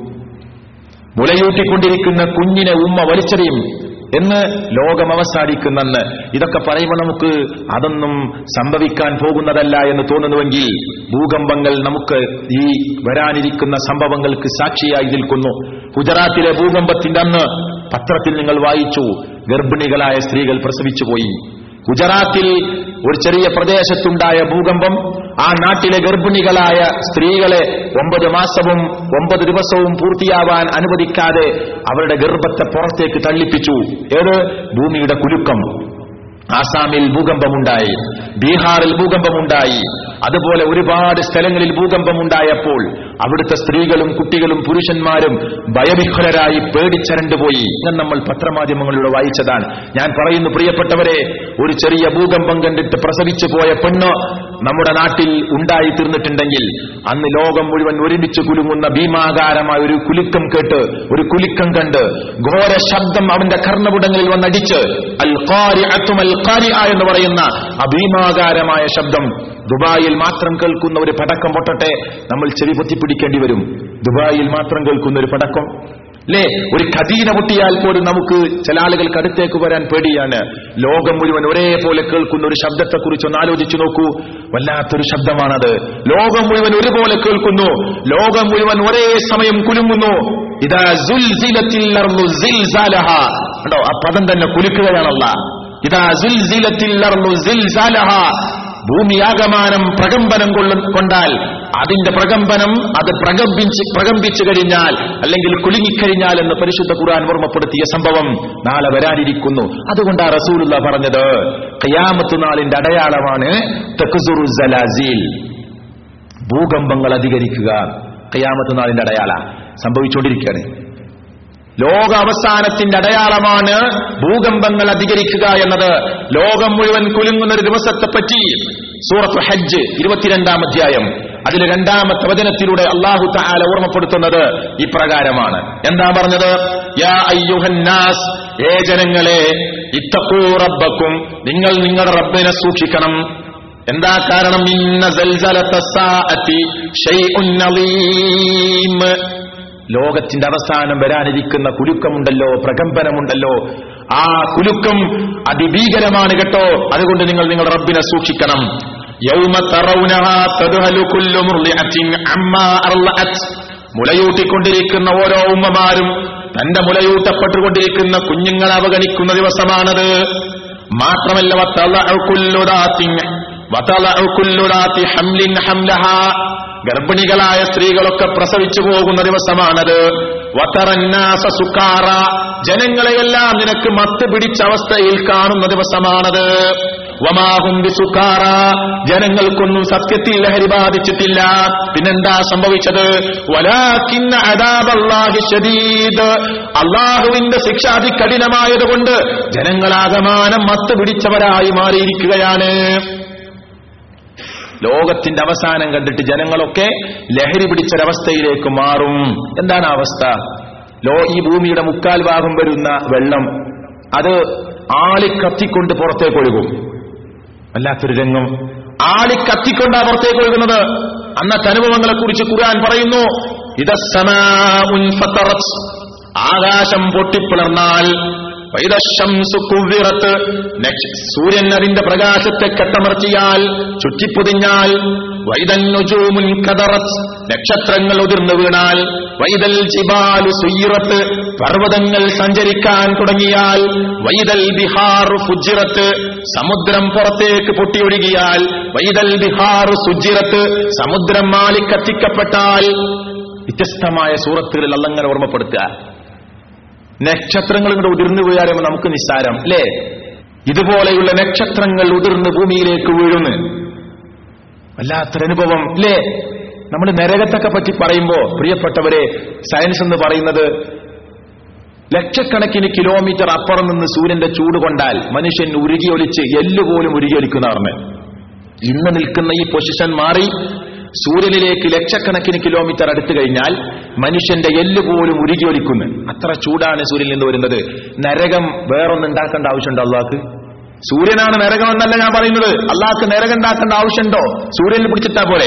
മുലയൂട്ടിക്കൊണ്ടിരിക്കുന്ന കുഞ്ഞിനെ ഉമ്മ വലിച്ചെറിയും എന്ന് ലോകം അവസാനിക്കുന്നെന്ന് ഇതൊക്കെ പറയുമ്പോൾ നമുക്ക് അതൊന്നും സംഭവിക്കാൻ പോകുന്നതല്ല എന്ന് തോന്നുന്നുവെങ്കിൽ ഭൂകമ്പങ്ങൾ നമുക്ക് ഈ വരാനിരിക്കുന്ന സംഭവങ്ങൾക്ക് സാക്ഷിയായി നിൽക്കുന്നു ഗുജറാത്തിലെ ഭൂകമ്പത്തിന്റെ അന്ന് പത്രത്തിൽ നിങ്ങൾ വായിച്ചു ഗർഭിണികളായ സ്ത്രീകൾ പ്രസവിച്ചുപോയി ഗുജറാത്തിൽ ഒരു ചെറിയ പ്രദേശത്തുണ്ടായ ഭൂകമ്പം ആ നാട്ടിലെ ഗർഭിണികളായ സ്ത്രീകളെ ഒമ്പത് മാസവും ഒമ്പത് ദിവസവും പൂർത്തിയാവാൻ അനുവദിക്കാതെ അവരുടെ ഗർഭത്തെ പുറത്തേക്ക് തള്ളിപ്പിച്ചു ഏത് ഭൂമിയുടെ കുലുക്കം ആസാമിൽ ഭൂകമ്പമുണ്ടായി ബീഹാറിൽ ഭൂകമ്പമുണ്ടായി അതുപോലെ ഒരുപാട് സ്ഥലങ്ങളിൽ ഭൂകമ്പമുണ്ടായപ്പോൾ അവിടുത്തെ സ്ത്രീകളും കുട്ടികളും പുരുഷന്മാരും ഭയവിഹ്വലരായി പേടിച്ചരണ്ടുപോയി ഇങ്ങനെ നമ്മൾ പത്രമാധ്യമങ്ങളിലൂടെ വായിച്ചതാണ് ഞാൻ പറയുന്നു പ്രിയപ്പെട്ടവരെ ഒരു ചെറിയ ഭൂകമ്പം കണ്ടിട്ട് പ്രസവിച്ചു പോയ പെണ്ണ് നമ്മുടെ നാട്ടിൽ ഉണ്ടായി തീർന്നിട്ടുണ്ടെങ്കിൽ അന്ന് ലോകം മുഴുവൻ ഒരുമിച്ച് കുലുങ്ങുന്ന ഭീമാകാരമായ ഒരു കുലുക്കം കേട്ട് ഒരു കുലുക്കം കണ്ട് ഘോര ശബ്ദം അവന്റെ കർണപുടങ്ങളിൽ വന്നടിച്ച് അൽ ഖാരിഅത്തും അൽ ഖാരിഅ എന്ന് പറയുന്ന അഭീമാകാരമായ ശബ്ദം ദുബായിൽ മാത്രം കേൾക്കുന്ന ഒരു പടക്കം പൊട്ടട്ടെ നമ്മൾ ചെവി പൊത്തിപ്പിടിക്കേണ്ടി വരും ദുബായിൽ മാത്രം കേൾക്കുന്ന ഒരു പടക്കം അല്ലേ ഒരു ഖദീന പൊട്ടിയാൽ പോലും നമുക്ക് ചില ആളുകൾക്ക് അടുത്തേക്ക് വരാൻ പേടിയാണ് ലോകം മുഴുവൻ ഒരേപോലെ കേൾക്കുന്ന ഒരു ശബ്ദത്തെക്കുറിച്ച് ഒന്ന് ആലോചിച്ചു നോക്കൂ വല്ലാത്തൊരു ശബ്ദമാണത് ലോകം മുഴുവൻ ഒരുപോലെ കേൾക്കുന്നു ലോകം മുഴുവൻ ഒരേ സമയം കുലുങ്ങുന്നു ഇതാ സുൽസിലത്തിൽ അർളു സിൽസാലഹ. കണ്ടോ ആ പദം തന്നെ കുലുക്കുകയാണല്ല ഇതാ സുൽസിലത്തിൽ അർളു സിൽസാലഹ. ഭൂമിയാകമാനം പ്രകമ്പനം കൊള്ളും കൊണ്ടാൽ അതിന്റെ പ്രകമ്പനം അത് പ്രകമ്പിച്ച് പ്രകമ്പിച്ചു കഴിഞ്ഞാൽ അല്ലെങ്കിൽ കുലുങ്ങിക്കഴിഞ്ഞാൽ എന്ന് പരിശുദ്ധ ഖുർആൻ ഓർമ്മപ്പെടുത്തിയ സംഭവം നാളെ വരാനിരിക്കുന്നു അതുകൊണ്ടാ റസൂലുള്ള പറഞ്ഞത് ഖിയാമത്ത് നാളിന്റെ അടയാളമാണ് തക്സുറു സലാസീൽ ഭൂകമ്പങ്ങൾ അധികരിക്കുക ഖിയാമത്ത് നാളിന്റെ അടയാള സംഭവിച്ചുകൊണ്ടിരിക്കുകയാണ് ലോക അവസാനത്തിന്റെ അടയാളമാണ് ഭൂകമ്പങ്ങൾ അധികരിക്കുക എന്നത് ലോകം മുഴുവൻ കുലുങ്ങുന്ന ഒരു ദിവസത്തെ പറ്റി സൂറത്ത് ഹജ്ജ് ഇരുപത്തിരണ്ടാം അധ്യായം അതിലെ രണ്ടാമത്തെ വചനത്തിലൂടെ അള്ളാഹു താല ഓർമ്മപ്പെടുത്തുന്നത് ഇപ്രകാരമാണ് എന്താ പറഞ്ഞത് യാ അയ്യുഹന്നാസ് ഏ ജനങ്ങളെ ഇത്തഖൂ റബ്ബക്കും നിങ്ങൾ നിങ്ങളുടെ റബ്ബിനെ സൂക്ഷിക്കണം എന്താ കാരണം ഇന്ന സൽസലത്ത സാഅത്തി ഷൈഉൻ അളീം ലോകത്തിന്റെ അവസാനം വരാനിരിക്കുന്ന കുലുക്കമുണ്ടല്ലോ പ്രകമ്പനമുണ്ടല്ലോ ആ കുലുക്കം അതിഭീകരമാണ് കേട്ടോ അതുകൊണ്ട് നിങ്ങൾ നിങ്ങളുടെ റബ്ബിനെ സൂക്ഷിക്കണം യൗമ തറൗനഹാ തദ്ഹലു കുല്ലു മുർളിഅത്തിൻ അമ്മാ അർളഅത് മുലയൂട്ടിക്കൊണ്ടിരിക്കുന്ന ഓരോ ഉമ്മമാരും തന്റെ മുലയൂട്ടപ്പെട്ടുകൊണ്ടിരിക്കുന്ന കുഞ്ഞുങ്ങളെ അവഗണിക്കുന്ന ദിവസമാണത് മാത്രമല്ല വതളഉ കുല്ലു ദാത്തിൻ വതളഉ കുല്ലു ദാത്തി ഹംലിൻ ഹംലഹാ ഗർഭിണികളായ സ്ത്രീകളൊക്കെ പ്രസവിച്ചു പോകുന്ന ദിവസമാണത് വതറന്നാസ സുക്കാറ ജനങ്ങളെയെല്ലാം നിനക്ക് മത്ത് പിടിച്ച അവസ്ഥയിൽ കാണുന്ന ദിവസമാണത് വമാഹും ബിസുക്കാറ ജനങ്ങൾക്കൊന്നും സത്യത്തിൽ ലഹരി ബാധിച്ചിട്ടില്ല പിന്നെന്താ സംഭവിച്ചത് വലാക്കിന്ന അദാബല്ലാഹി ശദീദ് അള്ളാഹുവിന്റെ ശിക്ഷ അതികഠിനമായതുകൊണ്ട് ജനങ്ങളാകമാനം മത്ത് പിടിച്ചവരായി മാറിയിരിക്കുകയാണ് ലോകത്തിന്റെ അവസാനം കണ്ടിട്ട് ജനങ്ങളൊക്കെ ലഹരി പിടിച്ചൊരവസ്ഥയിലേക്ക് മാറും എന്താണ് ആ അവസ്ഥ ലോ ഈ ഭൂമിയുടെ മുക്കാൽ ഭാഗം വരുന്ന വെള്ളം അത് ആളിക്കത്തിക്കൊണ്ട് പുറത്തേക്ക് ഒഴുകും വല്ലാത്തൊരു രംഗം ആളിക്കത്തിക്കൊണ്ടാ പുറത്തേക്ക് ഒഴുകുന്നത് അന്നത്തെ അനുഭവങ്ങളെ കുറിച്ച് ഖുർആൻ പറയുന്നു ഇതസ്സമാഉൻ ഫത്തറത് ആകാശം പൊട്ടിപ്പിളർന്നാൽ വൈദശംസു കുവ്വിറത്ത് നക്ഷ- സൂര്യൻ അതിന്റെ പ്രകാശത്തെ കെട്ടമർത്തിയാൽ ചുറ്റിപ്പൊതിഞ്ഞാൽ വൈദന്നുജൂമുൻ കദറത്ത് നക്ഷത്രങ്ങൾ ഉതിർന്നു വീണാൽ വൈദൽ ജിബാലു സുയ്യിറത്ത് പർവ്വതങ്ങൾ സഞ്ചരിക്കാൻ തുടങ്ങിയാൽ വൈദൽ ബിഹാറു ഫുജിറത്ത് സമുദ്രം പുറത്തേക്ക് പൊട്ടിയൊഴുകിയാൽ വൈദൽ ബിഹാറു സുജിറത്ത് സമുദ്രം മാലിക്കത്തിക്കപ്പെട്ടാൽ വ്യത്യസ്തമായ സൂറത്തുകളിൽ അല്ലങ്ങനെ ഓർമ്മപ്പെടുത്തുക നക്ഷത്രങ്ങൾ ഇങ്ങോട്ട് ഉതിർന്നു വീഴാറുമ്പോൾ നമുക്ക് നിസ്സാരം അല്ലേ ഇതുപോലെയുള്ള നക്ഷത്രങ്ങൾ ഉതിർന്ന് ഭൂമിയിലേക്ക് വീഴുന്നു വല്ലാത്തൊരനുഭവം അല്ലേ നമ്മൾ നരകത്തൊക്കെ പറ്റി പറയുമ്പോ പ്രിയപ്പെട്ടവരെ സയൻസ് എന്ന് പറയുന്നത് ലക്ഷക്കണക്കിന് കിലോമീറ്റർ അപ്പുറം നിന്ന് സൂര്യന്റെ ചൂട് കൊണ്ടാൽ മനുഷ്യൻ ഉരുകിയൊലിച്ച് എല്ലുപോലും ഉരുകിയൊലിക്കുന്നതാണ് ഇന്ന് നിൽക്കുന്ന ഈ പൊസിഷൻ മാറി സൂര്യനിലേക്ക് ലക്ഷക്കണക്കിന് കിലോമീറ്റർ അടുത്തു കഴിഞ്ഞാൽ മനുഷ്യന്റെ എല്ല് പോലും ഉരുകിയൊലിക്കുന്നു അത്ര ചൂടാണ് സൂര്യനിൽ നിന്ന് വരുന്നത് നരകം വേറൊന്നും ഉണ്ടാക്കേണ്ട ആവശ്യമുണ്ടോ അള്ളാഹ്ക്ക് സൂര്യനാണ് നരകം എന്നല്ല ഞാൻ പറയുന്നത് അള്ളാഹ്ക്ക് നരകം ഉണ്ടാക്കേണ്ട ആവശ്യമുണ്ടോ സൂര്യനിൽ പിടിച്ചിട്ടാ പോലെ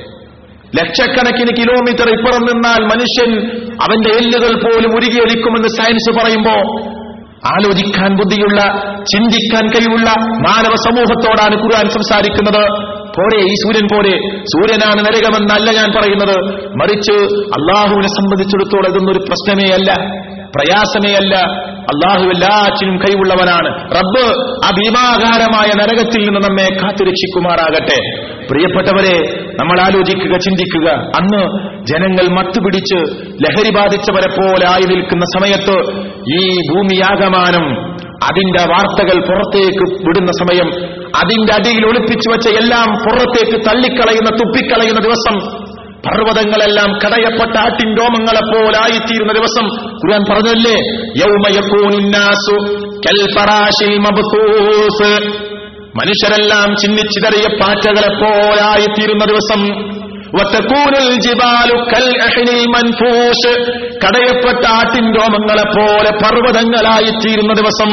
ലക്ഷക്കണക്കിന് കിലോമീറ്റർ ഇപ്പുറം നിന്നാൽ മനുഷ്യൻ അവന്റെ എല്ലുകൾ പോലും ഉരുകിയൊലിക്കുമെന്ന് സയൻസ് പറയുമ്പോ ആലോചിക്കാൻ ബുദ്ധിയുള്ള ചിന്തിക്കാൻ കഴിവുള്ള മാനവ സമൂഹത്തോടാണ് ഖുർആൻ സംസാരിക്കുന്നത് പോരെ ഈ സൂര്യൻ പോരെ സൂര്യനാണ് നരകമെന്നല്ല ഞാൻ പറയുന്നത് മറിച്ച് അള്ളാഹുവിനെ സംബന്ധിച്ചിടത്തോളം ഇതൊന്നും ഒരു പ്രശ്നമേ അല്ല പ്രയാസമേ അല്ല അള്ളാഹു എല്ലാറ്റിനും കഴിവുള്ളവനാണ് റബ്ബ് ആ ഭീമാകാരമായ നരകത്തിൽ നിന്ന് നമ്മെ കാത്തുരക്ഷിക്കുമാറാകട്ടെ പ്രിയപ്പെട്ടവരെ നമ്മൾ ആലോചിക്കുക ചിന്തിക്കുക അന്ന് ജനങ്ങൾ മത്തുപിടിച്ച് ലഹരി ബാധിച്ചവരെ പോലെ ആയി നിൽക്കുന്ന സമയത്ത് ഈ ഭൂമിയാകമാനം അതിന്റെ വാർത്തകൾ പുറത്തേക്ക് വിടുന്ന സമയം അതിന്റെ അടിയിൽ ഒളിപ്പിച്ചു വെച്ച എല്ലാം പുറത്തേക്ക് തള്ളിക്കളയുന്ന തുപ്പിക്കളയുന്ന ദിവസം പർവ്വതങ്ങളെല്ലാം കടയപ്പെട്ട ആട്ടിൻ രോമങ്ങളെ പോലായിത്തീരുന്ന ദിവസം ഖുർആൻ പറഞ്ഞല്ലേ യൗമയക്കൂനുന്നാസു കൽഫറാശിൽ മബ്സൂസ് മനുഷ്യരെല്ലാം ചിന്നിച്ചിതറിയ പാറ്റകളെ പോലായിത്തീരുന്ന ദിവസം വത്തക്കൂനുൽ ജിബാലു കൽ അഹ്നിൽ മൻഫൂഷ് കടയപ്പെട്ട ആട്ടിൻ രോമങ്ങളെ പോലെ പർവ്വതങ്ങളായിത്തീരുന്ന ദിവസം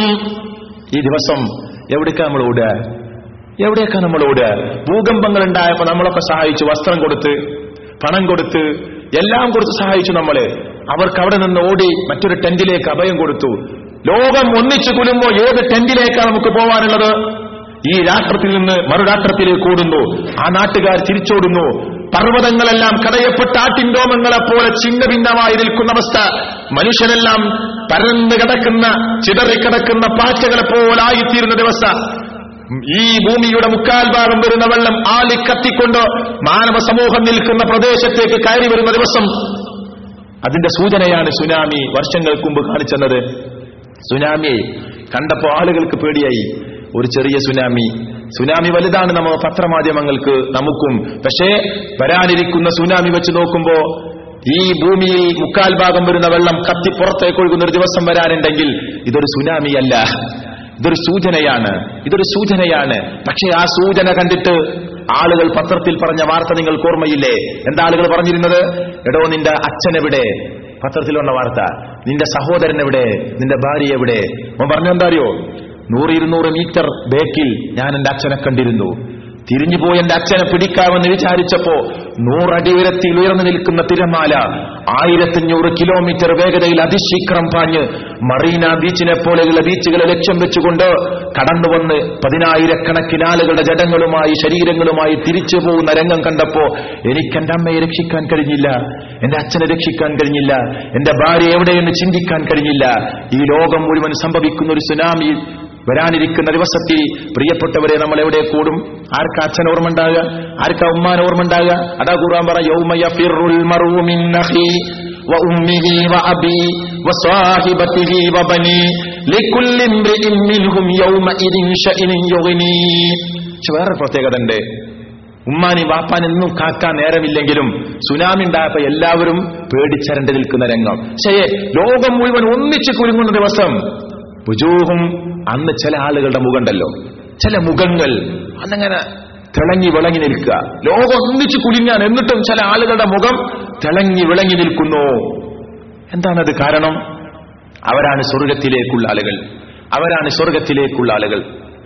ഈ ദിവസം എവിടേക്കാ നമ്മൾ ഓടുക എവിടേക്കാ നമ്മൾ ഓടുക ഭൂകമ്പങ്ങൾ ഉണ്ടായപ്പോ നമ്മളൊക്കെ സഹായിച്ചു വസ്ത്രം കൊടുത്ത് പണം കൊടുത്ത് എല്ലാം കൊടുത്ത് സഹായിച്ചു നമ്മളെ അവർക്ക് അവിടെ നിന്ന് ഓടി മറ്റൊരു ടെന്റിലേക്ക് അഭയം കൊടുത്തു ലോകം ഒന്നിച്ചു കുലുമ്പോ ഏത് ടെന്റിലേക്കാണ് നമുക്ക് പോവാനുള്ളത് ഈ രാഷ്ട്രത്തിൽ നിന്ന് മറുരാഷ്ട്രത്തിലേക്ക് ഓടുന്നു ആ നാട്ടുകാർ തിരിച്ചോടുന്നു പർവ്വതങ്ങളെല്ലാം കടയപ്പെട്ട ആട്ടിൻഡോമങ്ങളെ പോലെ ചിന്ന ഭിന്നമായി നിൽക്കുന്ന അവസ്ഥ മനുഷ്യനെല്ലാം പരന്ന് കിടക്കുന്ന ചിതറിക്കിടക്കുന്ന പാറ്റകളെ പോലായിത്തീരുന്ന ദിവസം ഈ ഭൂമിയുടെ മുക്കാൽ ഭാഗം വരുന്ന വെള്ളം ആളിക്കത്തിക്കൊണ്ട് മാനവ സമൂഹം നിൽക്കുന്ന പ്രദേശത്തേക്ക് കയറി വരുന്ന ദിവസം അതിന്റെ സൂചനയാണ് സുനാമി വർഷങ്ങൾക്ക് മുമ്പ് കാണിച്ചെന്നത് സുനാമിയെ കണ്ടപ്പോ ആളുകൾക്ക് പേടിയായി ഒരു ചെറിയ സുനാമി സുനാമി വലുതാണ് നമ്മ പത്രമാധ്യമങ്ങൾക്ക് നമുക്കും പക്ഷേ വരാനിരിക്കുന്ന സുനാമി വെച്ച് നോക്കുമ്പോ ഈ ഭൂമിയിൽ മുക്കാൽ ഭാഗം വരുന്ന വെള്ളം കത്തി പുറത്തേക്ക് ഒഴുകുന്ന ഒരു ദിവസം വരാനുണ്ടെങ്കിൽ ഇതൊരു സുനാമിയല്ല ഇതൊരു സൂചനയാണ് ഇതൊരു സൂചനയാണ് പക്ഷേ ആ സൂചന കണ്ടിട്ട് ആളുകൾ പത്രത്തിൽ പറഞ്ഞ വാർത്ത നിങ്ങൾക്ക് ഓർമ്മയില്ലേ എന്താ ആളുകൾ പറഞ്ഞിരുന്നത് എടോ നിന്റെ അച്ഛനെവിടെ പത്രത്തിൽ വന്ന വാർത്ത നിന്റെ സഹോദരൻ എവിടെ നിന്റെ ഭാര്യ എവിടെ അവൻ പറഞ്ഞെന്താ അറിയോ നൂറ് ഇരുന്നൂറ് മീറ്റർ ബേക്കിൽ ഞാൻ എന്റെ അച്ഛനെ കണ്ടിരുന്നു തിരിഞ്ഞുപോയി എന്റെ അച്ഛനെ പിടിക്കാമെന്ന് വിചാരിച്ചപ്പോ നൂറടി ഉയരത്തിൽ ഉയർന്നു നിൽക്കുന്ന തിരമാല ആയിരത്തഞ്ഞൂറ് കിലോമീറ്റർ വേഗതയിൽ അതിശീക്രം പാഞ്ഞ് മറീന ബീച്ചിനെ പോലെയുള്ള ബീച്ചുകളെ ലക്ഷ്യം വെച്ചുകൊണ്ട് കടന്നു വന്ന് പതിനായിരക്കണക്കിന് ആളുകളുടെ ജഡങ്ങളുമായി ശരീരങ്ങളുമായി തിരിച്ചു പോകുന്ന രംഗം കണ്ടപ്പോ എനിക്ക് എന്റെ അമ്മയെ രക്ഷിക്കാൻ കഴിഞ്ഞില്ല എന്റെ അച്ഛനെ രക്ഷിക്കാൻ കഴിഞ്ഞില്ല എന്റെ ഭാര്യ എവിടെയെന്ന് ചിന്തിക്കാൻ കഴിഞ്ഞില്ല ഈ ലോകം മുഴുവൻ സംഭവിക്കുന്ന ഒരു സുനാമി വരാനിരിക്കുന്ന ദിവസത്തിൽ പ്രിയപ്പെട്ടവരെ നമ്മൾ എവിടെ കൂടും ആർക്കാ അച്ഛൻ ഓർമ്മ ഉണ്ടാകുക ആർക്കാ ഉമ്മാൻ ഓർമ്മ ഉണ്ടാകുക അതാ ഖുർആൻ പറ യൗമ യഫിറുൽ മർഉ മിൻ അഖി وأمه وأبي وصاحبته وبني لكل امرئ منهم يومئذ شأن يغني പക്ഷെ വേറെ പ്രത്യേകത ഉണ്ട് ഉമ്മാനി വാപ്പാനെന്നും കാക്കാൻ നേരമില്ലെങ്കിലും സുനാമി ഉണ്ടായപ്പോ എല്ലാവരും പേടിച്ചരണ്ട് നിൽക്കുന്ന രംഗം പക്ഷേ ലോകം മുഴുവൻ ഒന്നിച്ച് കുലുങ്ങുന്ന ദിവസം വുജൂഹും അന്ന് ചില ആളുകളുടെ മുഖമുണ്ടല്ലോ ചില മുഖങ്ങൾ അന്നങ്ങനെ തിളങ്ങി വിളങ്ങി നിൽക്കുക ലോകം ഒന്നിച്ച് കുലുങ്ങാൻ എന്നിട്ടും ചില ആളുകളുടെ മുഖം തിളങ്ങി വിളങ്ങി നിൽക്കുന്നു എന്താണത് കാരണം അവരാണ് സ്വർഗത്തിലേക്കുള്ള ആളുകൾ അവരാണ് സ്വർഗത്തിലേക്കുള്ള ആളുകൾ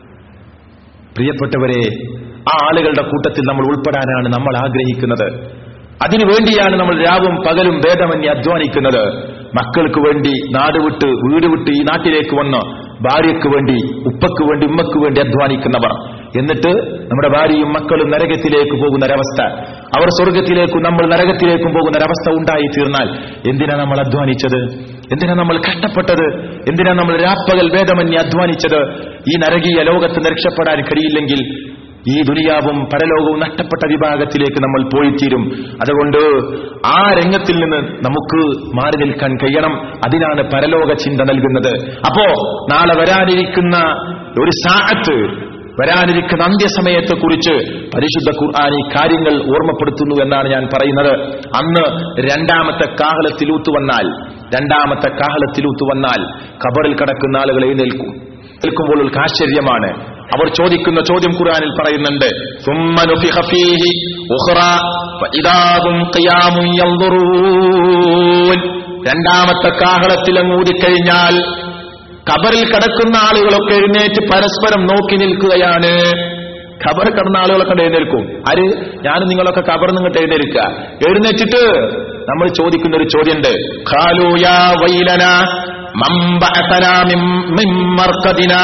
പ്രിയപ്പെട്ടവരെ ആ ആളുകളുടെ കൂട്ടത്തിൽ നമ്മൾ ഉൾപ്പെടാനാണ് നമ്മൾ ആഗ്രഹിക്കുന്നത് അതിനുവേണ്ടിയാണ് നമ്മൾ രാവും പകലും ഭേദമന്യെ അധ്വാനിക്കുന്നത് മക്കൾക്ക് വേണ്ടി നാട് വിട്ട് വീട് വിട്ട് ഈ നാട്ടിലേക്ക് വന്ന് ഭാര്യയ്ക്ക് വേണ്ടി ഉപ്പക്ക് വേണ്ടി ഉമ്മക്ക് വേണ്ടി അധ്വാനിക്കുന്നവർ എന്നിട്ട് നമ്മുടെ ഭാര്യയും മക്കളും നരകത്തിലേക്ക് പോകുന്ന ഒരവസ്ഥ അവർ സ്വർഗത്തിലേക്കും നമ്മൾ നരകത്തിലേക്കും പോകുന്ന ഒരവസ്ഥ ഉണ്ടായി തീർന്നാൽ എന്തിനാ നമ്മൾ അധ്വാനിച്ചത് എന്തിനാ നമ്മൾ കഷ്ടപ്പെട്ടത് എന്തിനാ നമ്മൾ രാപ്പകൽ വേദമന്യെ അധ്വാനിച്ചത് ഈ നരകീയ ലോകത്ത് നിന്ന് രക്ഷപ്പെടാൻ കഴിയില്ലെങ്കിൽ ഈ ദുനിയാവും പരലോകവും നഷ്ടപ്പെട്ട വിഭാഗത്തിലേക്ക് നമ്മൾ പോയിത്തീരും അതുകൊണ്ട് ആ രംഗത്തിൽ നിന്ന് നമുക്ക് മാറി നിൽക്കാൻ കഴിയണം അതിനാണ് പരലോക ചിന്ത നൽകുന്നത് അപ്പോ നാളെ വരാനിരിക്കുന്ന ഒരു സാഹത്ത് വരാനിരിക്കുന്ന അന്ത്യസമയത്തെ കുറിച്ച് പരിശുദ്ധ ഖുർആൻ ഈ കാര്യങ്ങൾ ഓർമ്മപ്പെടുത്തുന്നു എന്നാണ് ഞാൻ പറയുന്നത് അന്ന് രണ്ടാമത്തെ കാഹളത്തിലൂത്തു വന്നാൽ രണ്ടാമത്തെ കാഹളത്തിലൂത്തു വന്നാൽ ഖബറിൽ കിടക്കുന്ന ആളുകൾ എഴുന്നേൽക്കും നിൽക്കുമ്പോൾ ഒരു ആശ്ചര്യമാണ് അവർ ചോദിക്കുന്ന ചോദ്യം ഖുർആനിൽ പറയുന്നുണ്ട് ثُمَّ نُفِخَ فِيهِ أُخْرَى فَإِذَا هُمْ قِيَامٌ يَنظُرُونَ രണ്ടാമത്തെ കാഹളത്തിൽ അങ്ങ് ഊതിക്കഴിഞ്ഞാൽ ഖബറിൽ കിടക്കുന്ന ആളുകളൊക്കെ എഴുന്നേറ്റ് പരസ്പരം നോക്കി നിൽക്കുകയാണ് ഖബർ കിടന്ന ആളുകളൊക്കെ എഴുന്നേൽക്കും ആര് ഞാനും നിങ്ങളൊക്കെ ഖബർ നിങ്ങട്ട് എഴുന്നേൽക്കുക എഴുന്നേറ്റിട്ട് നമ്മൾ ചോദിക്കുന്ന ഒരു ചോദ്യമുണ്ട് ഖാലൂ യാ വൈലന മൻ ബഅസനാ മിൻ മിൻ മർഖദിനാ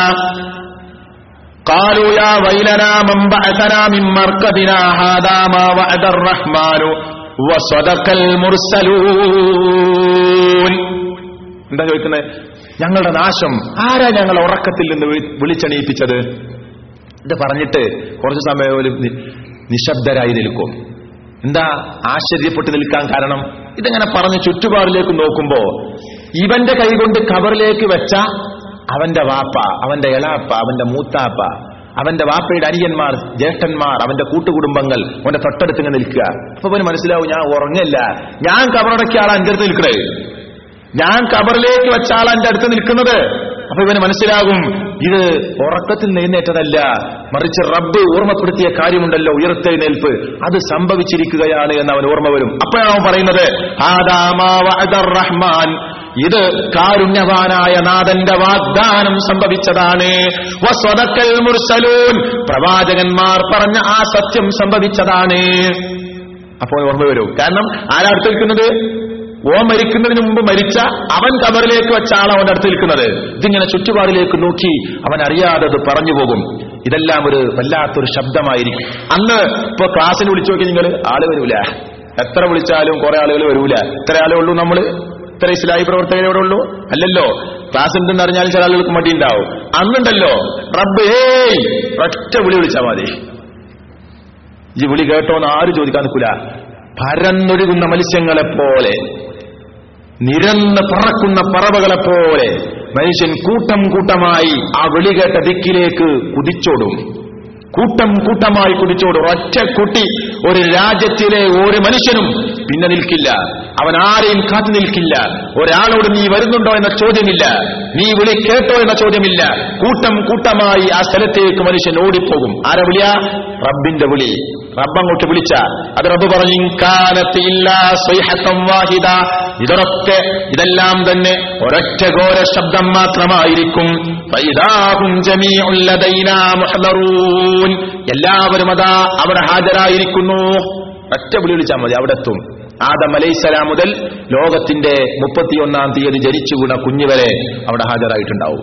قالوا يا ويلنا من بعثنا من مرقدنا هذا ما وعد الرحمن وصدق المرسلون എന്താ ചോദിക്കുന്നത് ഞങ്ങളുടെ നാശം ആരാ ഞങ്ങളെ ഉറക്കത്തിൽ നിന്ന് വിളി- വിളിച്ചെണീപ്പിച്ചത് ഇത് പറഞ്ഞിട്ട് കുറച്ചു സമയം പോലും നി- നിശബ്ദരായി നിൽക്കും എന്താ ആശ്ചര്യപ്പെട്ട് നിൽക്കാൻ കാരണം ഇതെങ്ങനെ പറഞ്ഞ് ചുറ്റുപാടിലേക്ക് നോക്കുമ്പോ ഇവന്റെ കൈകൊണ്ട് കവറിലേക്ക് വെച്ച അവന്റെ വാപ്പ അവന്റെ എളാപ്പ അവന്റെ മൂത്താപ്പ അവന്റെ വാപ്പയുടെ അനിയന്മാർ ജ്യേഷ്ഠന്മാർ അവന്റെ കൂട്ടുകുടുംബങ്ങൾ അവന്റെ തൊട്ടടുത്ത് ഇങ്ങനെ നിൽക്കുക അപ്പൊ അവന് മനസ്സിലാവും ഞാൻ ഉറങ്ങല്ല ഞാൻ കവറടക്കിയ ആളാ എന്റെ അടുത്ത് നിൽക്കണേ ഞാൻ കബറിലേക്ക് വെച്ച ആളാ എന്റെ അടുത്ത് നിൽക്കുന്നത് അപ്പൊ ഇവന് മനസ്സിലാകും ഇത് ഉറക്കത്തിൽ നിന്നേറ്റതല്ല മറിച്ച് റബ്ബ് ഓർമ്മപ്പെടുത്തിയ കാര്യമുണ്ടല്ലോ ഉയർത്തെഴുന്നേൽപ്പ് അത് സംഭവിച്ചിരിക്കുകയാണ് എന്ന് അവൻ ഓർമ്മ വരും അപ്പോഴാണ് അവൻ പറയുന്നത് "ഹാദാ വഅദർ റഹ്മാൻ ഇത് കാരുണ്യവാനായ നാഥന്റെ വാഗ്ദാനം സംഭവിച്ചതാണ് വസ്വദക്കൽ മുർസലൂൻ പ്രവാചകന്മാർ പറഞ്ഞ ആ സത്യം സംഭവിച്ചതാണ് അപ്പോൾ ഓർമ്മ വരും കാരണം ആരാ അടുത്ത് നിൽക്കുന്നത് ഓ മരിക്കുന്നതിന് മുമ്പ് മരിച്ച അവൻ കബറിലേക്ക് വെച്ച ആൾ അവന്റെ അടുത്ത് നിൽക്കുന്നത് ഇതിങ്ങനെ ചുറ്റുപാടിലേക്ക് നോക്കി അവൻ അറിയാതെ അത് പറഞ്ഞു പോകും ഇതെല്ലാം ഒരു വല്ലാത്തൊരു ശബ്ദമായിരിക്കും അന്ന് ഇപ്പൊ ക്ലാസ്സിന് വിളിച്ചു നോക്കി നിങ്ങൾ ആള് വരൂല എത്ര വിളിച്ചാലും കുറെ ആളുകൾ വരൂല ഇത്ര ആളേ ഉള്ളൂ നമ്മള് ഇത്ര ഇസ്ലാഹി പ്രവർത്തകരെ ഇവിടെ ഉള്ളൂ അല്ലല്ലോ ക്ലാസ് ഉണ്ടെന്ന് അറിഞ്ഞാൽ ചില ആളുകൾക്ക് മടിയുണ്ടാവും അന്നുണ്ടല്ലോ റബ്ബ് ഏയ് ഒറ്റ വിളി വിളിച്ചാൽ മതി ഈ വിളി കേട്ടോന്ന് ആരും ചോദിക്കാൻ നിൽക്കൂല പരന്നൊഴുകുന്ന മത്സ്യങ്ങളെ പോലെ നിരന്ന് പറക്കുന്ന പറവകളെ പോലെ മനുഷ്യൻ കൂട്ടം കൂട്ടമായി ആ വിളി കേട്ട ദിക്കിലേക്ക് കുതിച്ചോടും കൂട്ടം കൂട്ടമായി കുതിച്ചോടും ഒറ്റ കുട്ടി ഒരു രാജ്യത്തിലെ ഒരു മനുഷ്യനും പിന്നെ നിൽക്കില്ല അവൻ ആരെയും കാത്തു നിൽക്കില്ല ഒരാളോട് നീ വരുന്നുണ്ടോ എന്ന ചോദ്യമില്ല നീ വിളി കേട്ടോ എന്ന ചോദ്യമില്ല കൂട്ടം കൂട്ടമായി ആ സ്ഥലത്തേക്ക് മനുഷ്യൻ ഓടിപ്പോകും ആരെ വിളിയാ റബ്ബിന്റെ വിളി റബ്ബ് അങ്ങോട്ട് വിളിച്ച അത് റബ്ബ് പറഞ്ഞു "ഇൻകാനത്തില്ല സ്വൈഹത്തം വാഹിദ ഇതൊക്കെ ഇതെല്ലാം തന്നെ ഒരൊറ്റ ഘോര ശബ്ദം മാത്രമായിരിക്കും ഫൈദാഹും ജമീഉൽ ലദൈനാ മുഹ്ദറൂൻ എല്ലാവരും അതാ അവിടെ ഹാജരായിരിക്കുന്നു ഒറ്റ വിളി വിളിച്ചാൽ മതി അവിടെ എത്തും ആദം അലൈസലാം മുതൽ ലോകത്തിന്റെ മുപ്പത്തിയൊന്നാം തീയതി ജനിച്ചു വീണ കുഞ്ഞുവരെ അവിടെ ഹാജരായിട്ടുണ്ടാവും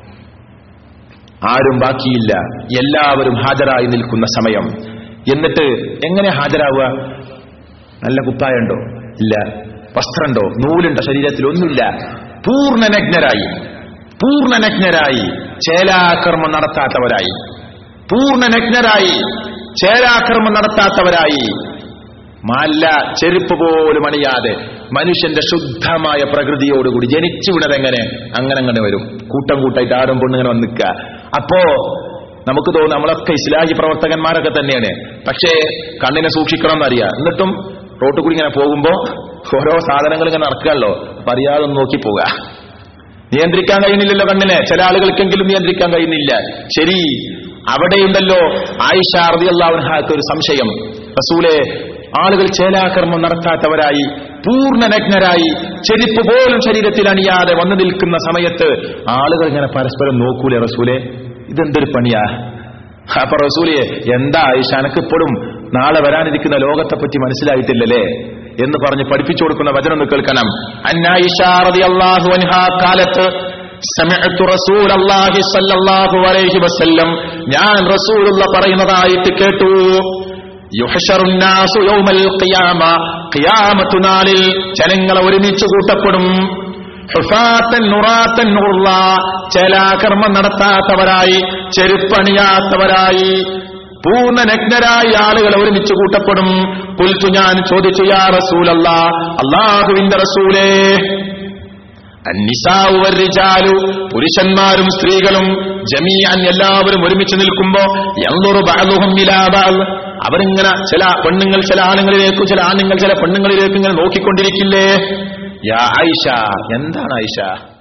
ആരും ബാക്കിയില്ല എല്ലാവരും ഹാജരായി നിൽക്കുന്ന സമയം എന്നിട്ട് എങ്ങനെ ഹാജരാവുക നല്ല കുപ്പായുണ്ടോ ഇല്ല വസ്ത്രമുണ്ടോ നൂലുണ്ടോ ശരീരത്തിൽ ഒന്നുമില്ല പൂർണ്ണനഗ്നരായി പൂർണ്ണനഗ്നരായി ചേലാക്രമം നടത്താത്തവരായി പൂർണ്ണനഗ്നരായി ചേലാക്രമം നടത്താത്തവരായി മല്ല ചെരുപ്പ് പോലും അണിയാതെ മനുഷ്യന്റെ ശുദ്ധമായ പ്രകൃതിയോടുകൂടി ജനിച്ചു വിടതെങ്ങനെ അങ്ങനെ അങ്ങനെ വരും കൂട്ടം കൂട്ടായിട്ട് ആരും പൊണ്ണിങ്ങനെ വന്ന് നിൽക്കുക അപ്പോ നമുക്ക് തോന്നും നമ്മളൊക്കെ ഇസ്ലാഹി പ്രവർത്തകന്മാരൊക്കെ തന്നെയാണ് പക്ഷേ കണ്ണിനെ സൂക്ഷിക്കണം എന്നറിയാം എന്നിട്ടും റോട്ടിൽ കൂടി ഇങ്ങനെ പോകുമ്പോ ഓരോ സാധനങ്ങൾ ഇങ്ങനെ നടക്കുകയല്ലോ അപ്പൊ അറിയാതെ ഒന്ന് നോക്കി പോവുക നിയന്ത്രിക്കാൻ കഴിയുന്നില്ലല്ലോ കണ്ണിനെ ചില ആളുകൾക്കെങ്കിലും നിയന്ത്രിക്കാൻ കഴിയുന്നില്ല ശരി അവിടെയുണ്ടല്ലോ ആയിഷ റളിയല്ലാഹുഅൻഹാക്ക് ഒരു സംശയം റസൂലെ ആളുകൾ ചേലാകർമ്മം നടത്താത്തവരായി പൂർണ്ണനഗ്നരായി ചെരുപ്പ് പോലും ശരീരത്തിൽ അണിയാതെ വന്നു നിൽക്കുന്ന സമയത്ത് ആളുകൾ ഇങ്ങനെ പരസ്പരം നോക്കൂലേ റസൂലെ ഇതെന്തൊരു പണിയാ അപ്പൊ റസൂലിയെ എന്താ ആയിഷ എനക്കിപ്പോഴും നാളെ വരാനിരിക്കുന്ന ലോകത്തെ പറ്റി മനസ്സിലായിട്ടില്ലല്ലേ എന്ന് പറഞ്ഞ് പഠിപ്പിച്ചു കൊടുക്കുന്ന വചനം ഒന്ന് കേൾക്കണം അന്നായിഷാറതിയല്ലാഹു അൻഹ കാലത്ത് സമിഅ്തു റസൂലല്ലാഹി സ്വല്ലല്ലാഹു അലൈഹി വസല്ലം ഞാൻ റസൂലുള്ള പറയുന്നതായിട്ട് കേട്ടു യുഹ്ശറുന്നാസു യൗമൽ ഖിയാമ ഖിയാമത്തു നാളിൽ ജനങ്ങളെ ഒരുമിച്ച് കൂട്ടപ്പെടും ഹുഫാത്തൻ നുറാത്തൻ നുറുള്ള ചേലാകർമ്മം നടത്താത്തവരായി ചെരുപ്പണിയാത്തവരായി പൂർണ്ണ നഗ്നരായ ആളുകൾ ഒരുമിച്ച് കൂട്ടപ്പെടും കുൽത്തു ഞാൻ ചോദിച്ചു യാ റസൂലല്ല അള്ളാഹുവിന്റെ റസൂലേ അന്നിസാവു വരിജാലു പുരുഷന്മാരും സ്ത്രീകളും ജമീഅൻ എല്ലാവരും ഒരുമിച്ച് നിൽക്കുമ്പോ യൻദുറു ബഅദുഹും ഇലാ ബഅദ് അവരിങ്ങനെ ചില പെണ്ണുങ്ങൾ ചില ആണുങ്ങളിലേക്കും ചില ആണുങ്ങൾ ചില പെണ്ണുങ്ങളിലേക്കും ഇങ്ങനെ നോക്കിക്കൊണ്ടിരിക്കില്ലേ യാ ആയിഷ എന്താണ് ആയിഷ